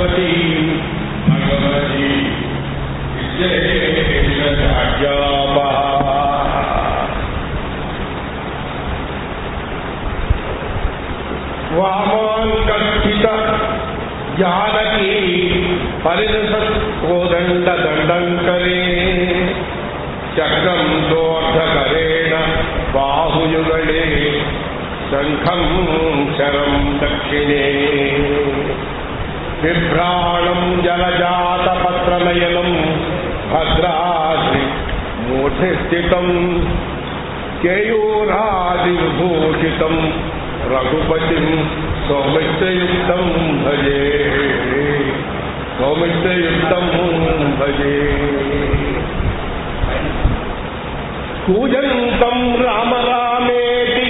భగవతి భగవతి విశేషాజ్ఞాపా వామాంకిత జానకి పరిణసోదండ దండంకరే చక్రం దోర్ధకరేణ బాహుయుగళే శంఖం శరం దక్షిణే బిభ్రాణం జలజాత పత్రనయనం భద్రాద్రి మూఢస్థితం కేయూరాదివిభూషితం రఘుపతిం సౌమిత్రయుక్తం భజే సౌమిత్రయుక్తం భజే కూజంతం రామ రామేతి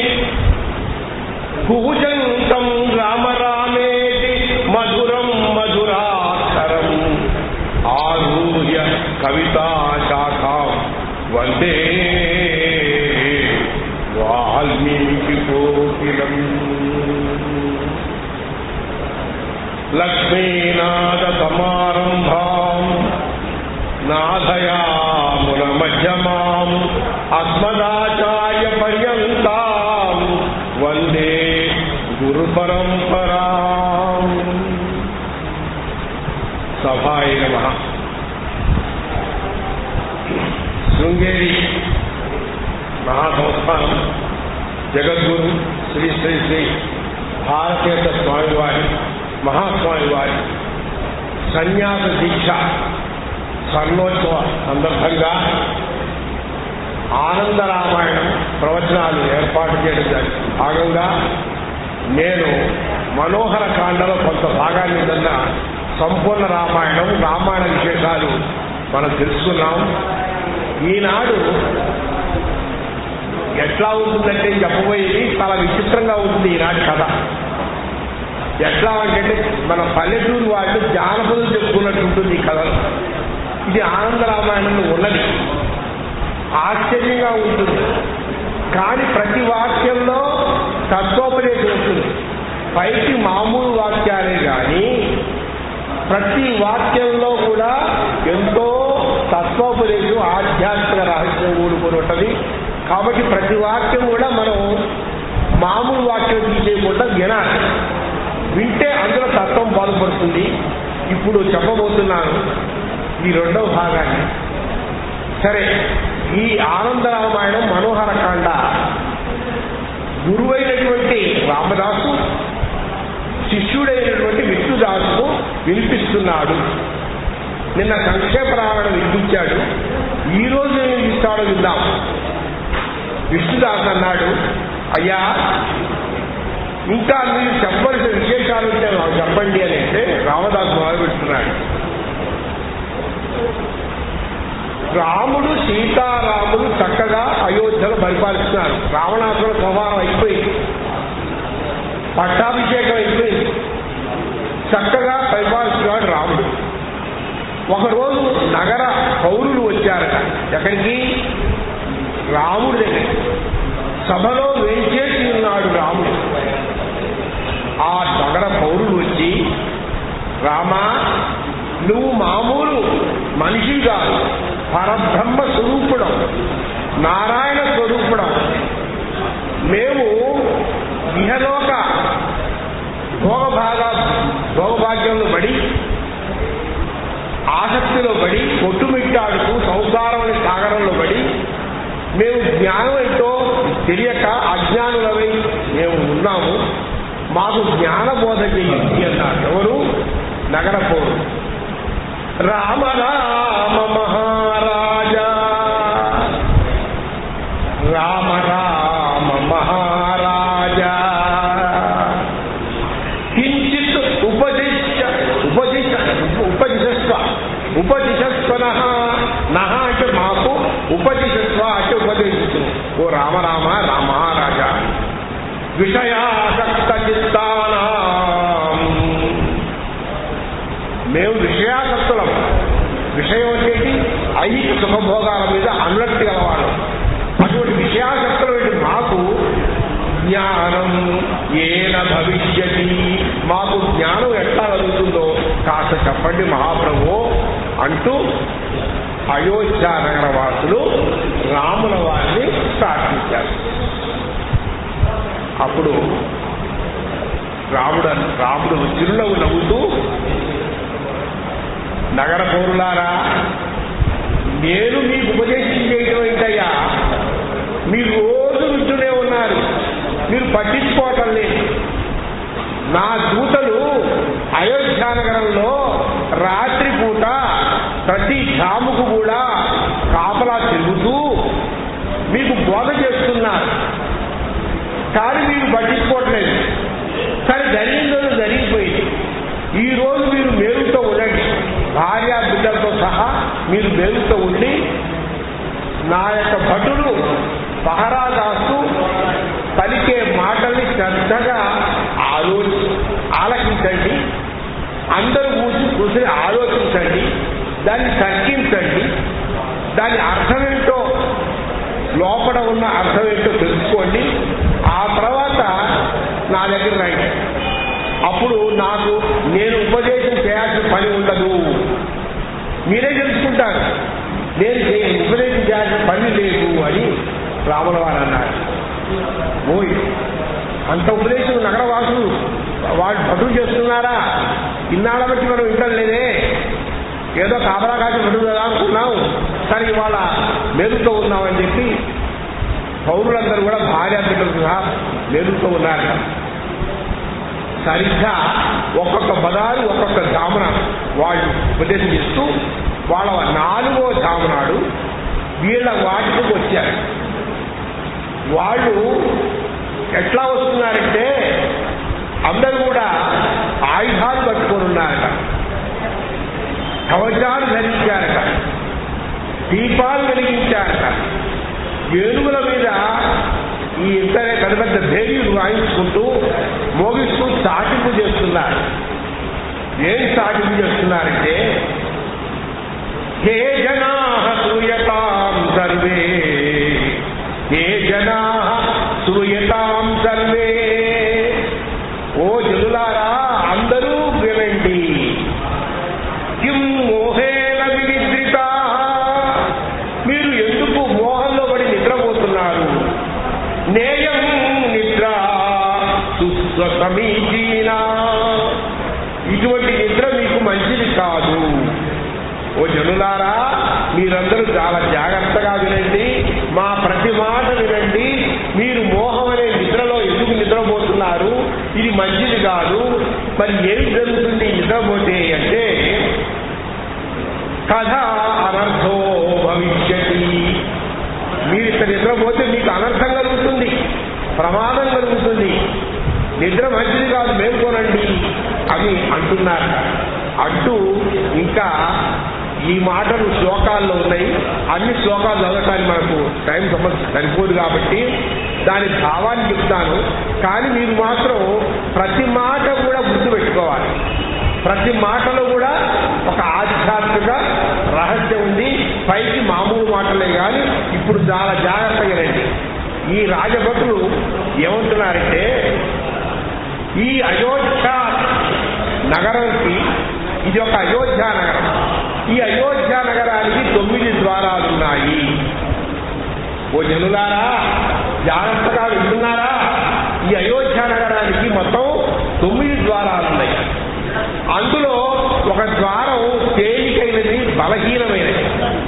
కూజంతం రామ రామేతి మధురం మధురాక్షరం ఆరూహ్య కవితా శాఖాం వందే వాల్మీకి కోకిలం లక్ష్మీనాథ సమారంభాం నాథయామున మధ్యమాం అస్మదాచార్య పర్యంతాం వందే గురు పరంపరాం సభాయ నమ శృంగేరి మహాసంస్థానం జగద్గురు శ్రీ శ్రీ శ్రీ భారతీయ స్వామివారి మహాస్వామి వారి సన్యాస దీక్ష స్వర్ణోత్సవ సందర్భంగా ఆనంద రామాయణం ప్రవచనాలు ఏర్పాటు చేయడం జరిగింది భాగంగా నేను మనోహర కాండలో కొంత భాగాన్ని నిన్న సంపూర్ణ రామాయణం రామాయణ విశేషాలు మనం తెలుసుకున్నాం ఈనాడు ఎట్లా ఉంటుందంటే చెప్పబోయేది చాలా విచిత్రంగా ఉంటుంది ఈనాటి కథ ఎట్లా అంటే మన పల్లెటూరు వాళ్ళు జానపదులు చెప్పుకున్నట్టు ఉంటుంది ఈ కథలు ఇది ఆనంద రామాయణంలో ఉన్నది ఆశ్చర్యంగా ఉంటుంది కానీ ప్రతి వాక్యంలో తత్వోపదేశం ఉంటుంది పైకి మామూలు వాక్యాలే కానీ ప్రతి వాక్యంలో కూడా ఎంతో తత్వోపదేశం ఆధ్యాత్మిక రహస్యం కూడుకొని ఉంటుంది కాబట్టి ప్రతి వాక్యం కూడా మనం మామూలు వాక్యం తీసేయకుండా వినాలి వింటే అందులో తత్వం బాధపడుతుంది ఇప్పుడు చెప్పబోతున్నాను ఈ రెండవ భాగాన్ని సరే ఈ ఆనంద రామాయణం మనోహర కాండ గురువైనటువంటి రామదాసు శిష్యుడైనటువంటి విష్ణుదాసుకు వినిపిస్తున్నాడు నిన్న సంక్షేప రామాయణం వినిపించాడు ఈ రోజు ఏం ఇస్తాడో విందాం విష్ణుదాస్ అన్నాడు అయ్యా ఇంకా మీరు చెప్పవలసిన విశేషాలు ఉంటే నాకు చెప్పండి అని అంటే రామదాసు మొదలుపెట్టున్నాడు రాముడు సీతారాముడు చక్కగా అయోధ్యలో పరిపాలిస్తున్నారు రావణాసుల సంహారం అయిపోయింది పట్టాభిషేకం అయిపోయింది చక్కగా పరిపాలిస్తున్నాడు రాముడు ఒకరోజు నగర పౌరులు వచ్చారట ఎక్కడికి రాముడి దగ్గర సభలో వేంచేసి ఉన్నాడు రాముడు ఆ నగర పౌరులు వచ్చి రామా నువ్వు మామూలు మనిషి కాదు పరబ్రహ్మ స్వరూపుడం నారాయణ స్వరూపుడం మేము ఇహలోక భోగభాగా భోగభాగ్యంలో పడి ఆసక్తిలో పడి కొట్టుమిట్టాడుతూ సంసారం అనే సాగరంలో పడి మేము జ్ఞానం ఏంటో తెలియక అజ్ఞానులమై మేము ఉన్నాము మాకు జ్ఞానబోధ చేయింది అన్నారు ఎవరు నగర పౌరులు రామ రామ మహారాజా రామ రామ మహారాజా కించిత్ ఉపదిశ ఉపదిశ ఉపదిశస్వ ఉపదిశస్వన నహ అంటే మాకు ఉపదిశస్వ అంటే ఉపదేశించు ఓ రామ రామ రామ మహారాజా విషయాసక్త చిత్తానాం మేము విషయాసక్తులం విషయం వచ్చేసి ఐహిక సుఖభోగాల మీద అనురక్తి గలవాడు అటువంటి విషయాసక్తులైన మాకు జ్ఞానం ఏన భవిష్యతి మాకు జ్ఞానం ఎట్లా కలుగుతుందో కాస్త చెప్పండి మహాప్రభు అంటూ అయోధ్య నగర వాసులు రాముల వారిని ప్రార్థించారు అప్పుడు రాముడు రాముడు చిరునవ్వు నవ్వుతూ నగర పౌరులారా నేను మీకు ఉపదేశం చేయడం ఏంటయ్యా మీరు రోజు వింటూనే ఉన్నారు మీరు పట్టించుకోవటం లేదు నా దూతలు అయోధ్య నగరంలో రాత్రి పూట ప్రతి క్షాముకు కూడా కాపలా తిరుగుతూ మీకు బోధ చేస్తున్నారు కానీ మీరు పట్టించుకోవట్లేదు కానీ జరిగిందో జరిగిపోయింది ఈ రోజు మీరు మేలుతో ఉండండి భార్య బిడ్డలతో సహా మీరు మేలుతో ఉండి నా యొక్క భటులు పహరా కాస్తూ పలికే మాటల్ని శ్రద్ధగా ఆలోచి ఆలకించండి అందరూ కూర్చుని కూర్చొని ఆలోచించండి దాన్ని తర్కించండి దాని అర్థమేంటో లోపల ఉన్న అర్థమేంటో తెలుసుకోండి ఆ తర్వాత నా దగ్గర రండి అప్పుడు నాకు నేను ఉపదేశం చేయాల్సిన పని ఉండదు మీరే తెలుసుకుంటారు నేను చే- ఉపదేశం చేయాల్సిన పని లేదు అని రాముల వారు అన్నారు ఓయ్ అంత ఉపదేశం నగరవాసులు వాళ్ళు భటులు చేస్తున్నారా ఇన్నాళ్ళ బట్టి మనం వింటం లేదే ఏదో కాపలా కాసి భటులు కదా అనుకున్నాం కానీ ఇవాళ మెరుగుతో ఉన్నామని చెప్పి పౌరులందరూ కూడా భార్య బిడ్డలు సహా మెరుగుతో ఉన్నారు సరిగ్గా ఒక్కొక్క పదాలు ఒక్కొక్క జామున వాళ్ళు ఉపదేశం చేస్తూ వాళ్ళ నాలుగో జామునాడు వీళ్ళ వాటికి వచ్చారు వాళ్ళు ఎట్లా వస్తున్నారంటే అందరూ కూడా ఆయుధాలు పట్టుకొని ఉన్నారట కవచాలు ధరించారట దీపాలు వెలిగించారట ఏనుగుల మీద ఈ ఇంతనే పెద్ద పెద్ద దేవీలు వాయించుకుంటూ మోగిస్తూ సాటింపు చేస్తున్నారు ఏం సాటింపు చేస్తున్నారంటే హే జనా సూయతాం సర్వే హే జనా సూయతాం సర్వే ఓ జనులారా అందరూ వినండి కిం మోహేన వినిద్రిత మీరు ఎందుకు మోహంలో పడి నిద్రపోతున్నారు నేయం నిద్ర సుస్వ సమీచీన ఇటువంటి నిద్ర మీకు మంచిది కాదు ఓ జనులారా మీరందరూ చాలా జాగ్రత్తగా వినండి మా ప్రతి మాట వినండి మీరు మోహం అనే నిద్రలో ఎందుకు నిద్రపోతున్నారు ఇది మంచిది కాదు మరి ఏమి జరుగుతుంది నిద్రపోతే అంటే కథ అనర్థో భవిష్యతి మీరు ఇక్కడ నిద్రపోతే మీకు అనర్థం కలుగుతుంది ప్రమాదం కలుగుతుంది నిద్ర మంచిది కాదు మేల్కోనండి అని అంటున్నారు అంటూ ఇంకా ఈ మాటలు శ్లోకాల్లో ఉన్నాయి అన్ని శ్లోకాలు చదవటానికి మనకు టైం సమస్య సరిపోదు కాబట్టి దాని భావాన్ని చెప్తాను కానీ మీరు మాత్రం ప్రతి మాట కూడా గుర్తుపెట్టుకోవాలి ప్రతి మాటలో కూడా ఒక ఆధ్యాత్మిక రహస్యం ఉంది పైకి మామూలు మాటలే కానీ ఇప్పుడు చాలా జాగ్రత్తగా రండి ఈ రాజభటులు ఏమంటున్నారంటే ఈ అయోధ్య నగరంకి ఇది ఒక అయోధ్య నగరం ఈ అయోధ్య నగరానికి తొమ్మిది ద్వారాలు ఉన్నాయి ఓ జనులారా జాగ్రత్తగా వింటున్నారా ఈ అయోధ్య నగరానికి మొత్తం తొమ్మిది ద్వారాలు ఉన్నాయి అందులో ఒక ద్వారం తేలికైనది బలహీనమైనది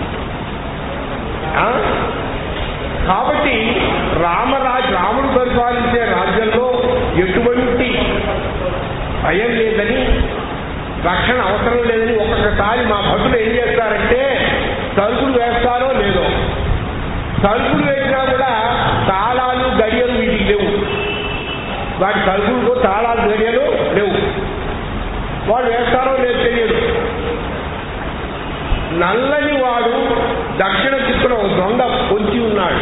ఆ? కాబట్టి రామరాజు రాముడు పరిపాలించే రాజ్యంలో ఎటువంటి భయం లేదని రక్షణ అవసరం లేదని ఒక్కొక్కసారి మా భక్తులు ఏం చేస్తారంటే తలుపులు వేస్తారో లేదో తలుపులు వేసినా కూడా తాళాలు గడియలు వీటికి లేవు వాటి తలుపులకు తాళాలు గడియలు లేవు వాడు వేస్తారో లేదు తెలియదు నల్లని వాడు దక్షిణ దిక్కున ఒక దొంగ పొంచి ఉన్నాడు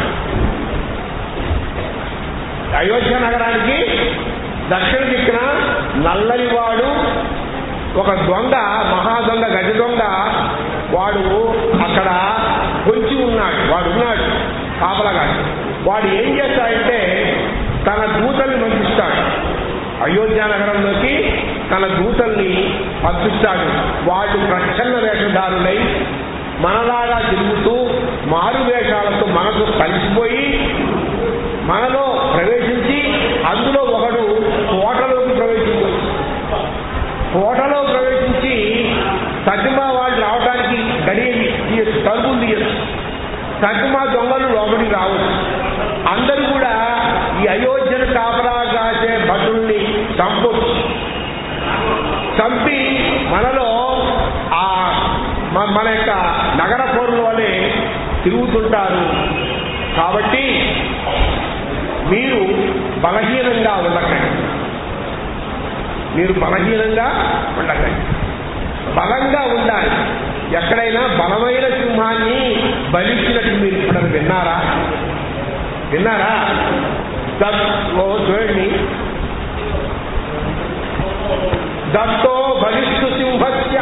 అయోధ్య నగరానికి దక్షిణ దిక్కున నల్లని వాడు ఒక దొంగ మహా దొంగ గజ దొంగ వాడు అక్కడ పొంచి ఉన్నాడు వాడు ఉన్నాడు కాపలగా వాడు ఏం చేస్తాడంటే తన దూతల్ని పంపిస్తాడు అయోధ్య నగరంలోకి తన దూతల్ని పంపిస్తాడు వాళ్ళు ప్రచ్ఛన్న వేషధారులై మనలాగా తిరుగుతూ మారు వేషాలతో మనకు కలిసిపోయి మనలో ప్రవేశించి అందులో ఒకడు కోటలోకి ప్రవేశించవచ్చు కోటలో ప్రవేశించి సత్యమా వాళ్ళు రావడానికి గడియని తీయచ్చు తలుపులు తీయచ్చు సత్యమా దొంగలు లోపలికి రావచ్చు అందరూ కూడా ఈ అయోధ్యను కాపలా కాసే భటుల్ని చంపొచ్చు చంపి మనలో ఆ మ- మన యొక్క నగర పౌరులనే తిరుగుతుంటారు కాబట్టి మీరు బలహీనంగా ఉండకండి మీరు బలహీనంగా ఉండకండి బలంగా ఉండాలి ఎక్కడైనా బలమైన సింహాన్ని బలిచ్చినట్టు మీరు ఇప్పుడు విన్నారా విన్నారా దత్ ఓ చూడండి దత్తో బలిష్ఠు సింహస్య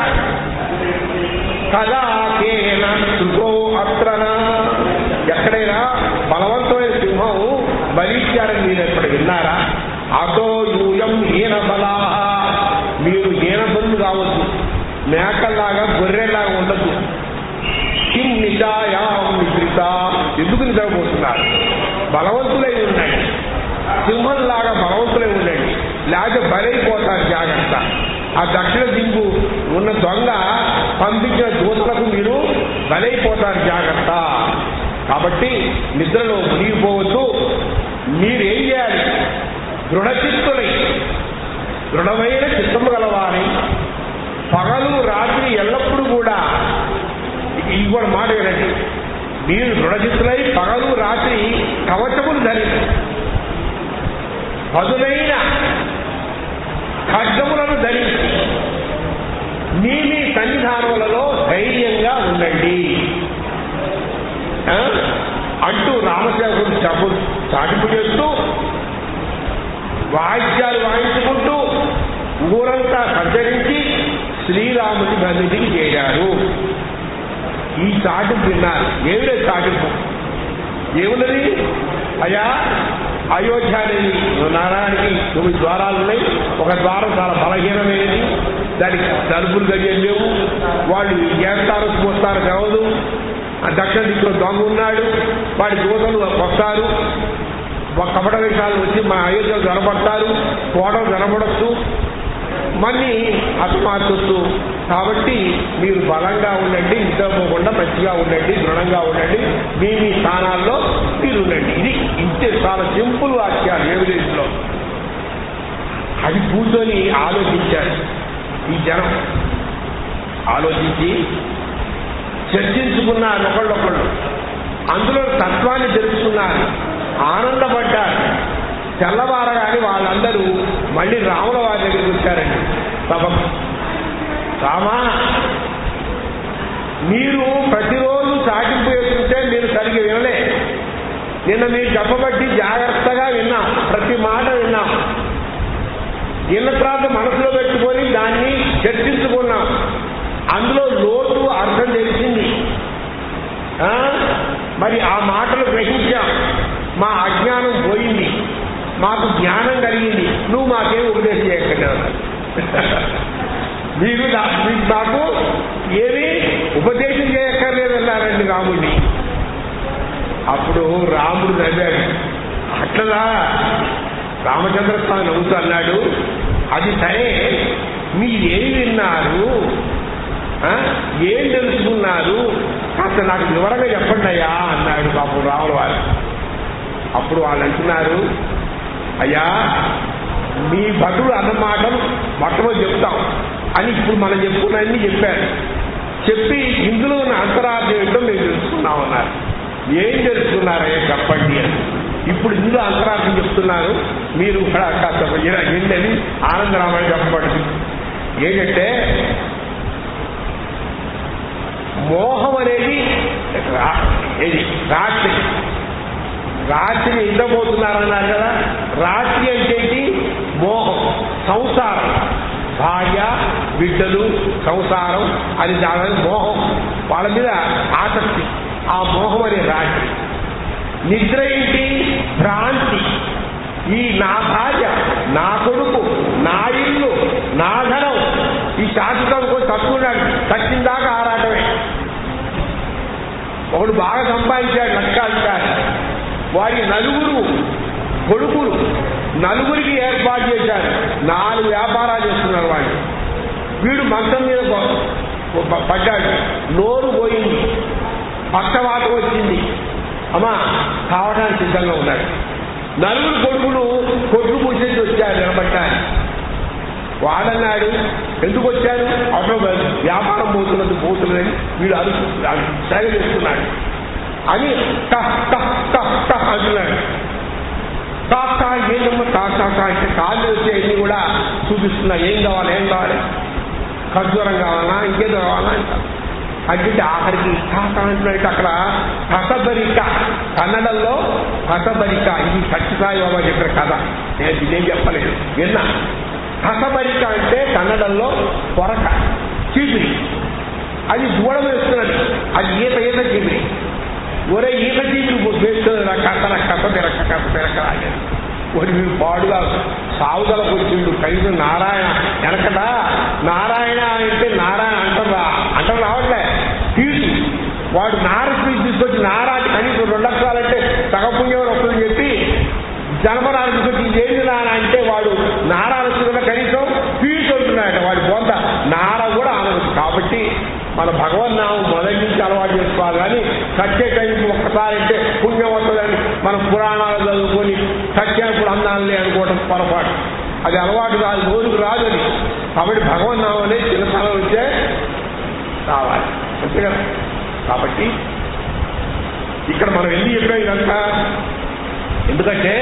కదాకేన శృతో అత్రన ఎక్కడైనా బలవంతమైన సింహం బలిచ్చారని మీరు ఎక్కడ విన్నారా అతో యూయం హీన బలా మీరు హీన బలు కావద్దు మేకల్లాగా గొర్రెలాగా ఉండదు కిం నిజాయాం నిద్రిత ఎందుకు నిద్రపోతున్నారు బలవంతులై ఉండండి సింహంలాగా బలవంతులై ఉండండి లేకపోతే బలైపోతారు జాగ్రత్త ఆ దక్షిణ దింగు ఉన్న దొంగ పంపించిన దూతలకు మీరు బలైపోతారు జాగ్రత్త కాబట్టి నిద్రలో మునిగిపోవద్దు మీరేం చేయాలి దృఢచిత్తులై దృఢమైన చిత్తము గలవారి పగలు రాత్రి ఎల్లప్పుడూ కూడా ఇది కూడా మాట వినండి మీరు దృఢచిత్తులై పగలు రాత్రి కవచములు ధరించి పదునైన ఖడ్గములను ధరించి మీ మీ సన్నిధానములలో ధైర్యంగా ఉండండి ఆ? అంటూ రామసేవకుడు చెప్పు చాటింపు చేస్తూ వాయిద్యాలు వాయించుకుంటూ ఊరంతా సంచరించి శ్రీరాముడి సన్నిధికి చేరారు ఈ చాటింపు విన్నారు ఏమి లేదు చాటింపు ఏమున్నది అయ్యా అయోధ్య అనేది నగరానికి తొమ్మిది ద్వారాలు ఉన్నాయి ఒక ద్వారం చాలా బలహీనమైనది దానికి తలుపులు గడియలు లేవు వాళ్ళు చేస్తారు పోస్తారు కావదు ఆ దక్షిణ దిక్కులో దొంగ ఉన్నాడు వాడి దూతలు వస్తారు ఒక కపట వేషాలు వచ్చి మా అయోధ్యలో కనబడతారు కోటలు కనబడచ్చు మళ్ళీ అసమార్చొచ్చు కాబట్టి మీరు బలంగా ఉండండి నిద్రపోకుండా మంచిగా ఉండండి దృఢంగా ఉండండి మీ మీ స్థానాల్లో మీరు ఉండండి ఇది ఇంతే చాలా సింపుల్ వాక్యాలు ఎవిడెన్స్లో అది కూర్చొని ఆలోచించారు ఈ జనం ఆలోచించి చర్చించుకున్నారు ఒకళ్ళొకళ్ళు అందులో తత్వాన్ని తెలుసుకున్నారు ఆనందపడ్డారు తెల్లవారగానే వాళ్ళందరూ మళ్ళీ రాముల వారి దగ్గరికి వచ్చారండి సభకు రామా మీరు ప్రతిరోజు చాటింపు వేస్తుంటే మీరు సరిగ్గా వినలే నిన్న మీరు చెప్పబట్టి జాగ్రత్తగా విన్నాం ప్రతి మాట విన్నాం విన్న తర్వాత మనసులో పెట్టుకొని దాన్ని చర్చించుకున్నాం అందులో లోతు అర్థం తెలిసింది ఆ? మరి ఆ మాటలు గ్రహించాం మా అజ్ఞానం పోయింది మాకు జ్ఞానం కలిగింది నువ్వు మాకేం ఉపదేశం చేయకండి అన్నాడు. మీరు నా- మీకు నాకు ఏమి ఉపదేశం చేయక్కర్లేదన్నారండి రాముడిని అప్పుడు రాముడు నవ్వాడు అట్లదా రామచంద్ర స్వామి నవ్వుతూ అన్నాడు అది సరే మీరేం విన్నారు ఆ? ఏం తెలుసుకున్నారు కాస్త నాకు వివరంగా చెప్పండి అయ్యా అన్నాడు పాపం రాముల వారు అప్పుడు వాళ్ళు అంటున్నారు అయ్యా మీ భటుడు అన్న మాటలు మొట్టమొదటి చెప్తాం అని ఇప్పుడు మనం చెప్పుకున్నన్ని చెప్పారు చెప్పి ఇందులో ఉన్న అంతరార్థం ఏంటో మేము తెలుసుకున్నామన్నారు ఏం తెలుసుకున్నారయ్యా చెప్పండి అని ఇప్పుడు ఇందులో అంతరార్థం చెప్తున్నారు మీరు కూడా కాస్త ఏంటని ఆనందరామని చెప్పండి ఏంటంటే మోహం అనేది రా- ఏది రాత్రి రాత్రి నిద్రపోతున్నారన్నారు కదా రాత్రి అంటే ఏంటి? మోహం సంసారం భార్య బిడ్డలు సంసారం అని దాని మోహం వాళ్ళ మీద ఆసక్తి ఆ మోహం అనే రాత్రి నిద్ర ఏంటి భ్రాంతి ఈ నా భార్య నా కొడుకు నా ఇల్లు నా ధనం ఈ శాశ్వతం కూడా తక్కున్నాడు చచ్చిందాకా ఆరాటమే ఒకడు బాగా సంపాదించాడు లక్షాధికారి వారి నలుగురు కొడుకులు నలుగురికి ఏర్పాటు చేశారు నాలుగు వ్యాపారాలు చేస్తున్నారు వాళ్ళు వీడు మంచం మీద ప- ప- పడ్డాడు నోరు పోయింది పక్షవాతం వచ్చింది అమ్మా కావడానికి సిద్ధంగా ఉన్నాడు నలుగురు కొడుకులు కొట్లు పూసేసి వచ్చారు నిలబడ్డారు వాడన్నాడు ఎందుకు వచ్చారు అవసరం లేదు వ్యాపారం పోతున్నది పోతున్నదని వీడు అరు సైగ చేస్తున్నాడు అని టహ్ టహ్ టహ్ టహ్ అంటున్నాడు టాక్ టాక్ ఏంటమ్మా టాక్ టాక్ టాక్ అంటే కాళ్ళు వచ్చేయన్నీ కూడా చూపిస్తున్నా ఏం కావాలి ఏం కావాలి ఖర్జూరం కావాలా ఇంకేదో కావాలా అంట అంటే ఆఖరికి టాక అంటున్నట్టు అక్కడ హసబరిక కన్నడంలో హసబరిక ఇది సత్యసాయి బాబా చెప్పిన కథ నేను ఇదేం చెప్పలేదు విన్నా హసబరిక అంటే కన్నడంలో పొరక చీపిరి అది దూడం వేస్తున్నది అది ఈత ఈత చీపిరి ఒరే ఈత చీపిరి వేస్తున్నది నా కథ నా కథ తిరక్క కథ తిరక్క ఆగేది ఒరి మీరు పాడుగా సావుదలకు వచ్చిండు కనీసం నారాయణ వెనకట నారాయణ అంటే నారాయణ అంటారా అంటారు రావట్లే తీసు వాడు నార స్పీచ్ తీసుకొచ్చి నారాటి కనీసం రెండు లక్షలంటే సగపుణ్యం వస్తుందని చెప్పి జన్మనాడు తీసుకొచ్చి ఏంది నాన్న అంటే వాడు నారా వస్తుందా కనీసం ఫీజు ఉంటున్నాయట వాడి పొంద నార కూడా అనదు కాబట్టి మన భగవన్నామం మొదటి నుంచి అలవాటు చేసుకోవాలి కానీ సత్య టైంకి ఒక్కసారి అంటే పుణ్యం వస్తుందని మనం పురాణాలు చదువుకొని సత్యానికి అందాలని అనుకోవడం పొరపాటు అది అలవాటు కాదు నోరుకు రాదు అది కాబట్టి భగవన్నామం అనేది చిన్నతనం నుంచే రావాలి అంతే కదా కాబట్టి ఇక్కడ మనం ఎందుకు చెప్పాం ఇదంతా ఎందుకంటే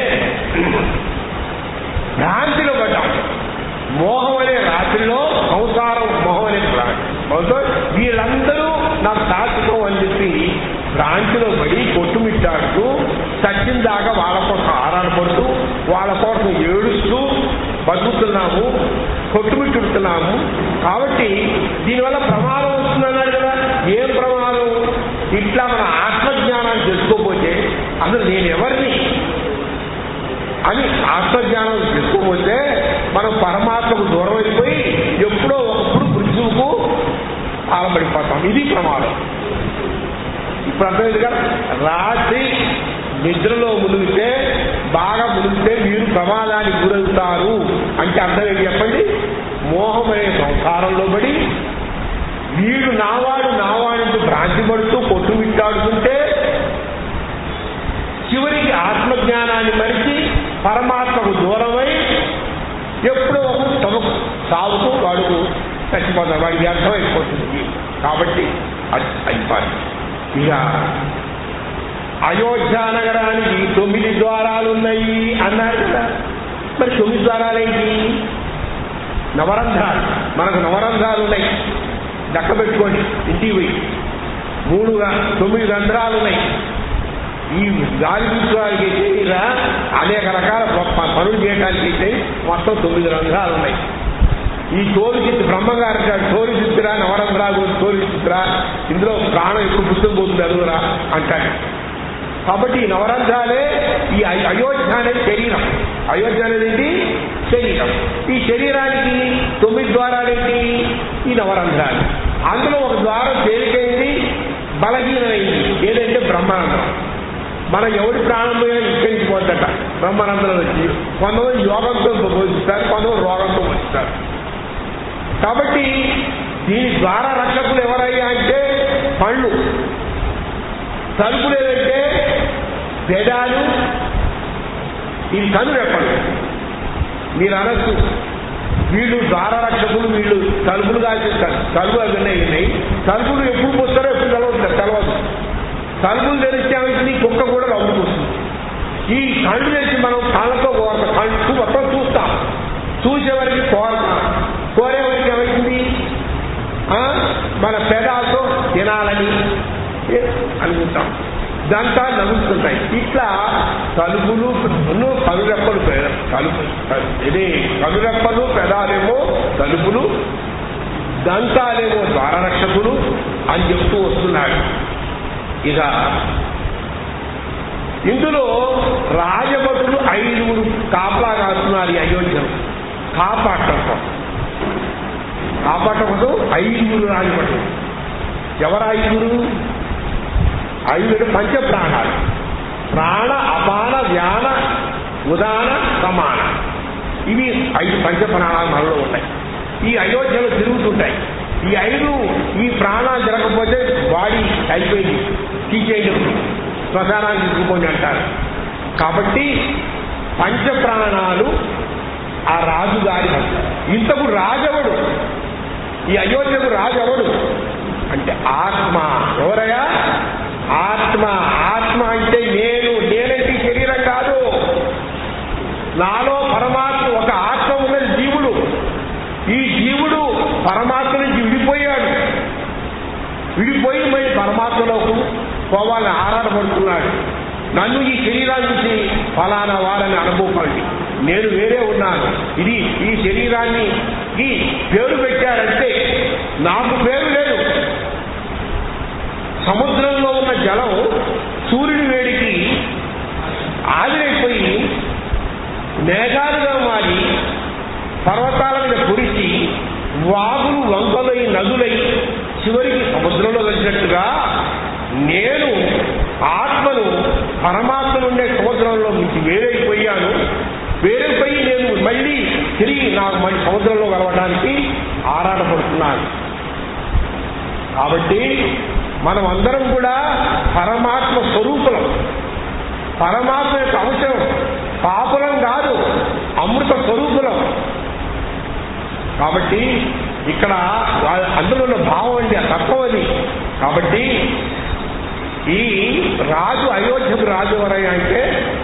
భ్రాంతిలో పడ్డాం మోహం అనే రాత్రిలో సంసారం మోహం అనే భ్రాంతి అవుతో వీళ్ళందరూ నాకు శాశ్వతం అని చెప్పి భ్రాంతిలో పడి కొట్టుమిట్టాడుతూ చచ్చిన దాకా వాళ్ళ కోసం ఆరాటపడుతూ వాళ్ళ కోసం ఏడుస్తూ బతుకుతున్నాము కొట్టుమిట్టుడుతున్నాము కాబట్టి దీనివల్ల ప్రమాదం వస్తుందన్నాడు కదా ఏం ప్రమాదం ఇట్లా మన ఆత్మజ్ఞానాన్ని తెలుసుకోకపోతే అసలు నేను ఎవరిని అని ఆత్మజ్ఞానం తెలుసుకోకపోతే మనం పరమాత్మకు దూరం అయిపోయి ఎప్పుడో ఒకప్పుడు మృత్యువుకు ఆలంబడిపోతాం ఇది ప్రమాదం ఇప్పుడు అర్థమైంది కదా రాత్రి నిద్రలో మునిగితే బాగా మునిగితే మీరు ప్రమాదానికి గురవుతారు అంటే అర్థం ఏంటి చెప్పండి మోహం అనే సంసారంలో పడి వీడు నావాడు నావాడంటూ భ్రాంతి పడుతూ కొట్టు విట్టాడుతుంటే చివరికి ఆత్మజ్ఞానాన్ని మరిచి పరమాత్మకు దూరమై ఎప్పుడో ఒకరు తమకు సాగుతూ వాడుకు చచ్చిపోతారు వాడికి అర్థమైపోతుంది కాబట్టి అది అయిపోయింది ఇక అయోధ్య నగరానికి తొమ్మిది ద్వారాలు ఉన్నాయి అన్నారు కదా మరి తొమ్మిది ద్వారాలేంటి నవరంధ్రాలు మనకు నవరంధ్రాలు ఉన్నాయి దక్క పెట్టుకోండి ఇంటికి పోయి మూడుగా తొమ్మిది రంధ్రాలు ఉన్నాయి ఈ గాలి విద్వానికి అయితే ఇలా అనేక రకాల ప- పనులు చేయడానికి అయితే మొత్తం తొమ్మిది రంధ్రాలు ఉన్నాయి ఈ తోలు చిత్ర బ్రహ్మగారు అంటాడు తోలు చిత్ర నవరంధ్రాలు తోలు చిత్ర ఇందులో ప్రాణం ఎక్కువ పుస్తకం పోతుంది అదుగురా అంటాడు కాబట్టి ఈ నవరంధ్రాలే ఈ అయో- అయోధ్య అనేది శరీరం అయోధ్య అనేది ఏంటి శరీరం ఈ శరీరానికి తొమ్మిది ద్వారాలేంటి ఈ నవరంధ్రాలు అందులో ఒక ద్వారం తేలికైంది బలహీనమైంది ఏదంటే బ్రహ్మానందం మన ఎవరి ప్రాణం పోయినా ఇక్కడి నుంచి పోద్దట బ్రహ్మానందం వచ్చి కొంతమంది యోగంతో పోషిస్తారు కొంతమంది రోగంతో పోషిస్తారు కాబట్టి దీని ద్వారా రక్షకులు ఎవరయ్యా అంటే పళ్ళు తలుపులు ఏదంటే పెదాలు ఇది కను రెప్పలు మీరు అనొచ్చు వీళ్ళు ద్వార రక్షకులు వీళ్ళు తలుపులు కాల్చేస్తారు తలుపులు అవి ఉన్నాయి ఉన్నాయి తలుపులు ఎప్పుడు పోస్తారో ఎప్పుడు తెలవదు తెలవదు తలుపులు తెరిచామని కుక్క కూడా రౌండ్కి వస్తుంది ఈ కళ్ళు తెచ్చి మనం కళ్ళతో కోరత కళ్ళు మొత్తం చూస్తాం చూసేవరికి కోరతాం కోరేవరికి ఏమైంది ఆ? మన పెదాలతో తినాలని అనుకుంటాం దంతా నవ్వుతుంటాయి ఇట్లా తలుపులు కనురెప్పలు పెద- తలుపు ఇది కనురెప్పలు పెదాలేమో తలుపులు దంతాలేమో ద్వారరక్షకులు అని చెప్తూ వస్తున్నాడు ఇక ఇందులో రాజభటులు ఐదుగురు కాపలా కాస్తున్నారు ఈ అయోధ్యలో కాపాడటం కోసం కాపాడటం కోసం ఐదుగురు రాజభటులు ఎవరు ఐదుగురు ఐదుగురు పంచ ప్రాణాలు ప్రాణ అపాన వ్యాన ఉదాన సమాన ఇవి ఐదు పంచ ప్రాణాలు మనలో ఉన్నాయి ఈ అయోధ్యలో తిరుగుతుంటాయి ఈ ఐదు ఈ ప్రాణాలు జరగకపోతే బాడీ అయిపోయింది తీసేయడం శ్మశానానికి తీసుకుపోయి అంటారు కాబట్టి పంచ ప్రాణాలు ఆ రాజుగారి హక్కు. ఇంతకు రాజవడు ఈ అయోధ్యకు రాజవడు అంటే ఆత్మ ఎవరయ్యా ఆత్మ ఆత్మ అంటే నేను నేనంటే ఈ శరీరం కాదు నాలో పరమాత్మ ఒక ఆత్మ ఉన్నది జీవుడు ఈ జీవుడు పరమాత్మ నుంచి విడిపోయాడు విడిపోయి మరి పరమాత్మలోకి పోవాలని ఆరాటపడుతున్నాడు నన్ను ఈ శరీరాన్ని నుంచి ఫలానా వారని అనుభవండి నేను వేరే ఉన్నాను ఇది ఈ శరీరాన్ని ఈ పేరు పెట్టారంటే నాకు పేరు లేదు సముద్రంలో ఉన్న జలం సూర్యుడి వేడికి ఆవిరైపోయి మేఘాలుగా మారి పర్వతాల మీద కురిసి వాగులు వంకలై నదులై చివరికి సముద్రంలో కలిసినట్టుగా నేను ఆత్మను పరమాత్మ నుండే సముద్రంలో నుంచి వేరైపోయాను వేరైపోయి నేను మళ్ళీ తిరిగి నాకు మళ్ళీ సముద్రంలో కలవడానికి ఆరాటపడుతున్నాను కాబట్టి మనం అందరం కూడా పరమాత్మ స్వరూపులం పరమాత్మ యొక్క అంశం పాపులం కాదు అమృత స్వరూపులం కాబట్టి ఇక్కడ వా- అందులో ఉన్న భావం అండి ఆ తత్వం అది కాబట్టి ఈ రాజు అయోధ్యకు రాజు ఎవరయ్యా అంటే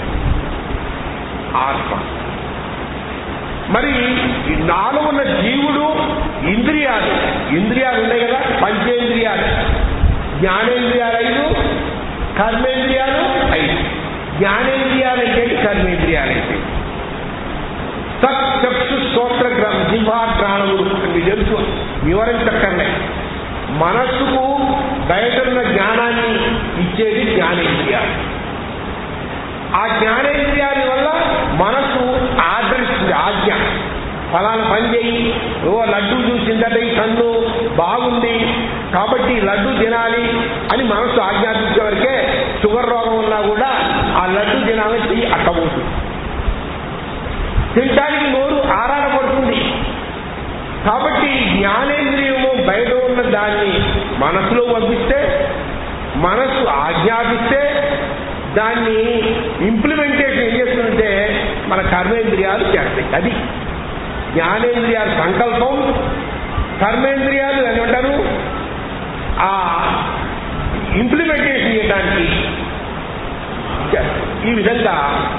ఆత్మ మరి ఈ నాలో ఉన్న జీవుడు ఇంద్రియాలు ఇంద్రియాలు ఉన్నాయి కదా పంచేంద్రియాలు జ్ఞానేంద్రియాలు ఐదు కర్మేంద్రియాలు ఐదు జ్ఞానేంద్రియాలు అంటే కర్మేంద్రియాలు అంటే సత్ చక్షు స్తోత్ర గ్రహం జిహ్వాగ్రాణములు అని తెలుసు వివరించక్కర్లే మనస్సుకు బయటన్న జ్ఞానాన్ని ఇచ్చేది జ్ఞానేంద్రియాలు ఆ జ్ఞానేంద్రియాల వల్ల మనసు ఆదరిస్తుంది ఆజ్ఞ ఫలానా పని చేయి ఓ లడ్డు చూసిందట ఈ కన్ను బాగుంది కాబట్టి ఈ లడ్డు తినాలి అని మనసు ఆజ్ఞాపించే వరకే షుగర్ రోగం ఉన్నా కూడా ఆ లడ్డు తినాలని చెయ్యి అట్టబోతుంది తినడానికి నోరు ఆరాటపడుతుంది కాబట్టి జ్ఞానేంద్రియము బయట ఉన్న దాన్ని మనసులో పంపిస్తే మనసు ఆజ్ఞాపిస్తే దాన్ని ఇంప్లిమెంటేషన్ ఏం చేస్తుందంటే మన కర్మేంద్రియాలు చేస్తాయి అది జ్ఞానేంద్రియాల సంకల్పం కర్మేంద్రియాలు ఏమంటారు ఆ ఇంప్లిమెంటేషన్ చేయడానికి చేస్తాయి. ఈ విధంగా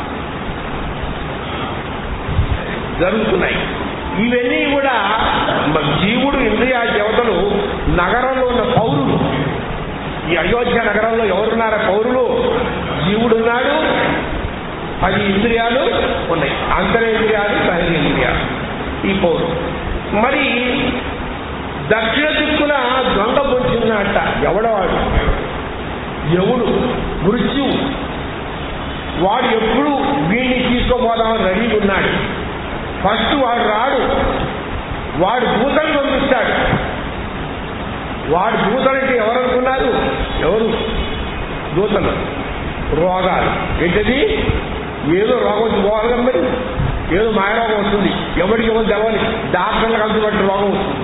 జరుగుతున్నాయి ఇవన్నీ కూడా మ- జీవుడు ఇంద్రియ దేవతలు నగరంలో ఉన్న పౌరులు ఈ అయోధ్య నగరంలో ఎవరున్నారా పౌరులు జీవుడున్నాడు పది ఇంద్రియాలు ఉన్నాయి అంతరేంద్రియాలు బహిరేంద్రియాలు ఈ పౌరులు మరి దక్షిణ దిక్కున దొంగ పొంచున్నట్ట ఎవడవాడు ఎవడు మృత్యువు వాడు ఎప్పుడు వీడిని తీసుకోపోదామని రెడీగా ఉన్నాడు ఫస్ట్ వాడు రాడు వాడు దూతలు పంపిస్తాడు వాడు దూతలంటే ఎవరు అనుకున్నారు ఎవరు దూతలు రోగాలు ఏంటది ఏదో రోగం వచ్చి పోవాలి కదా మరి ఏదో మాయ రోగం వస్తుంది ఎవరికి ఎవరు తెవాలి డాక్టర్లు కలిసినట్టు రోగం వస్తుంది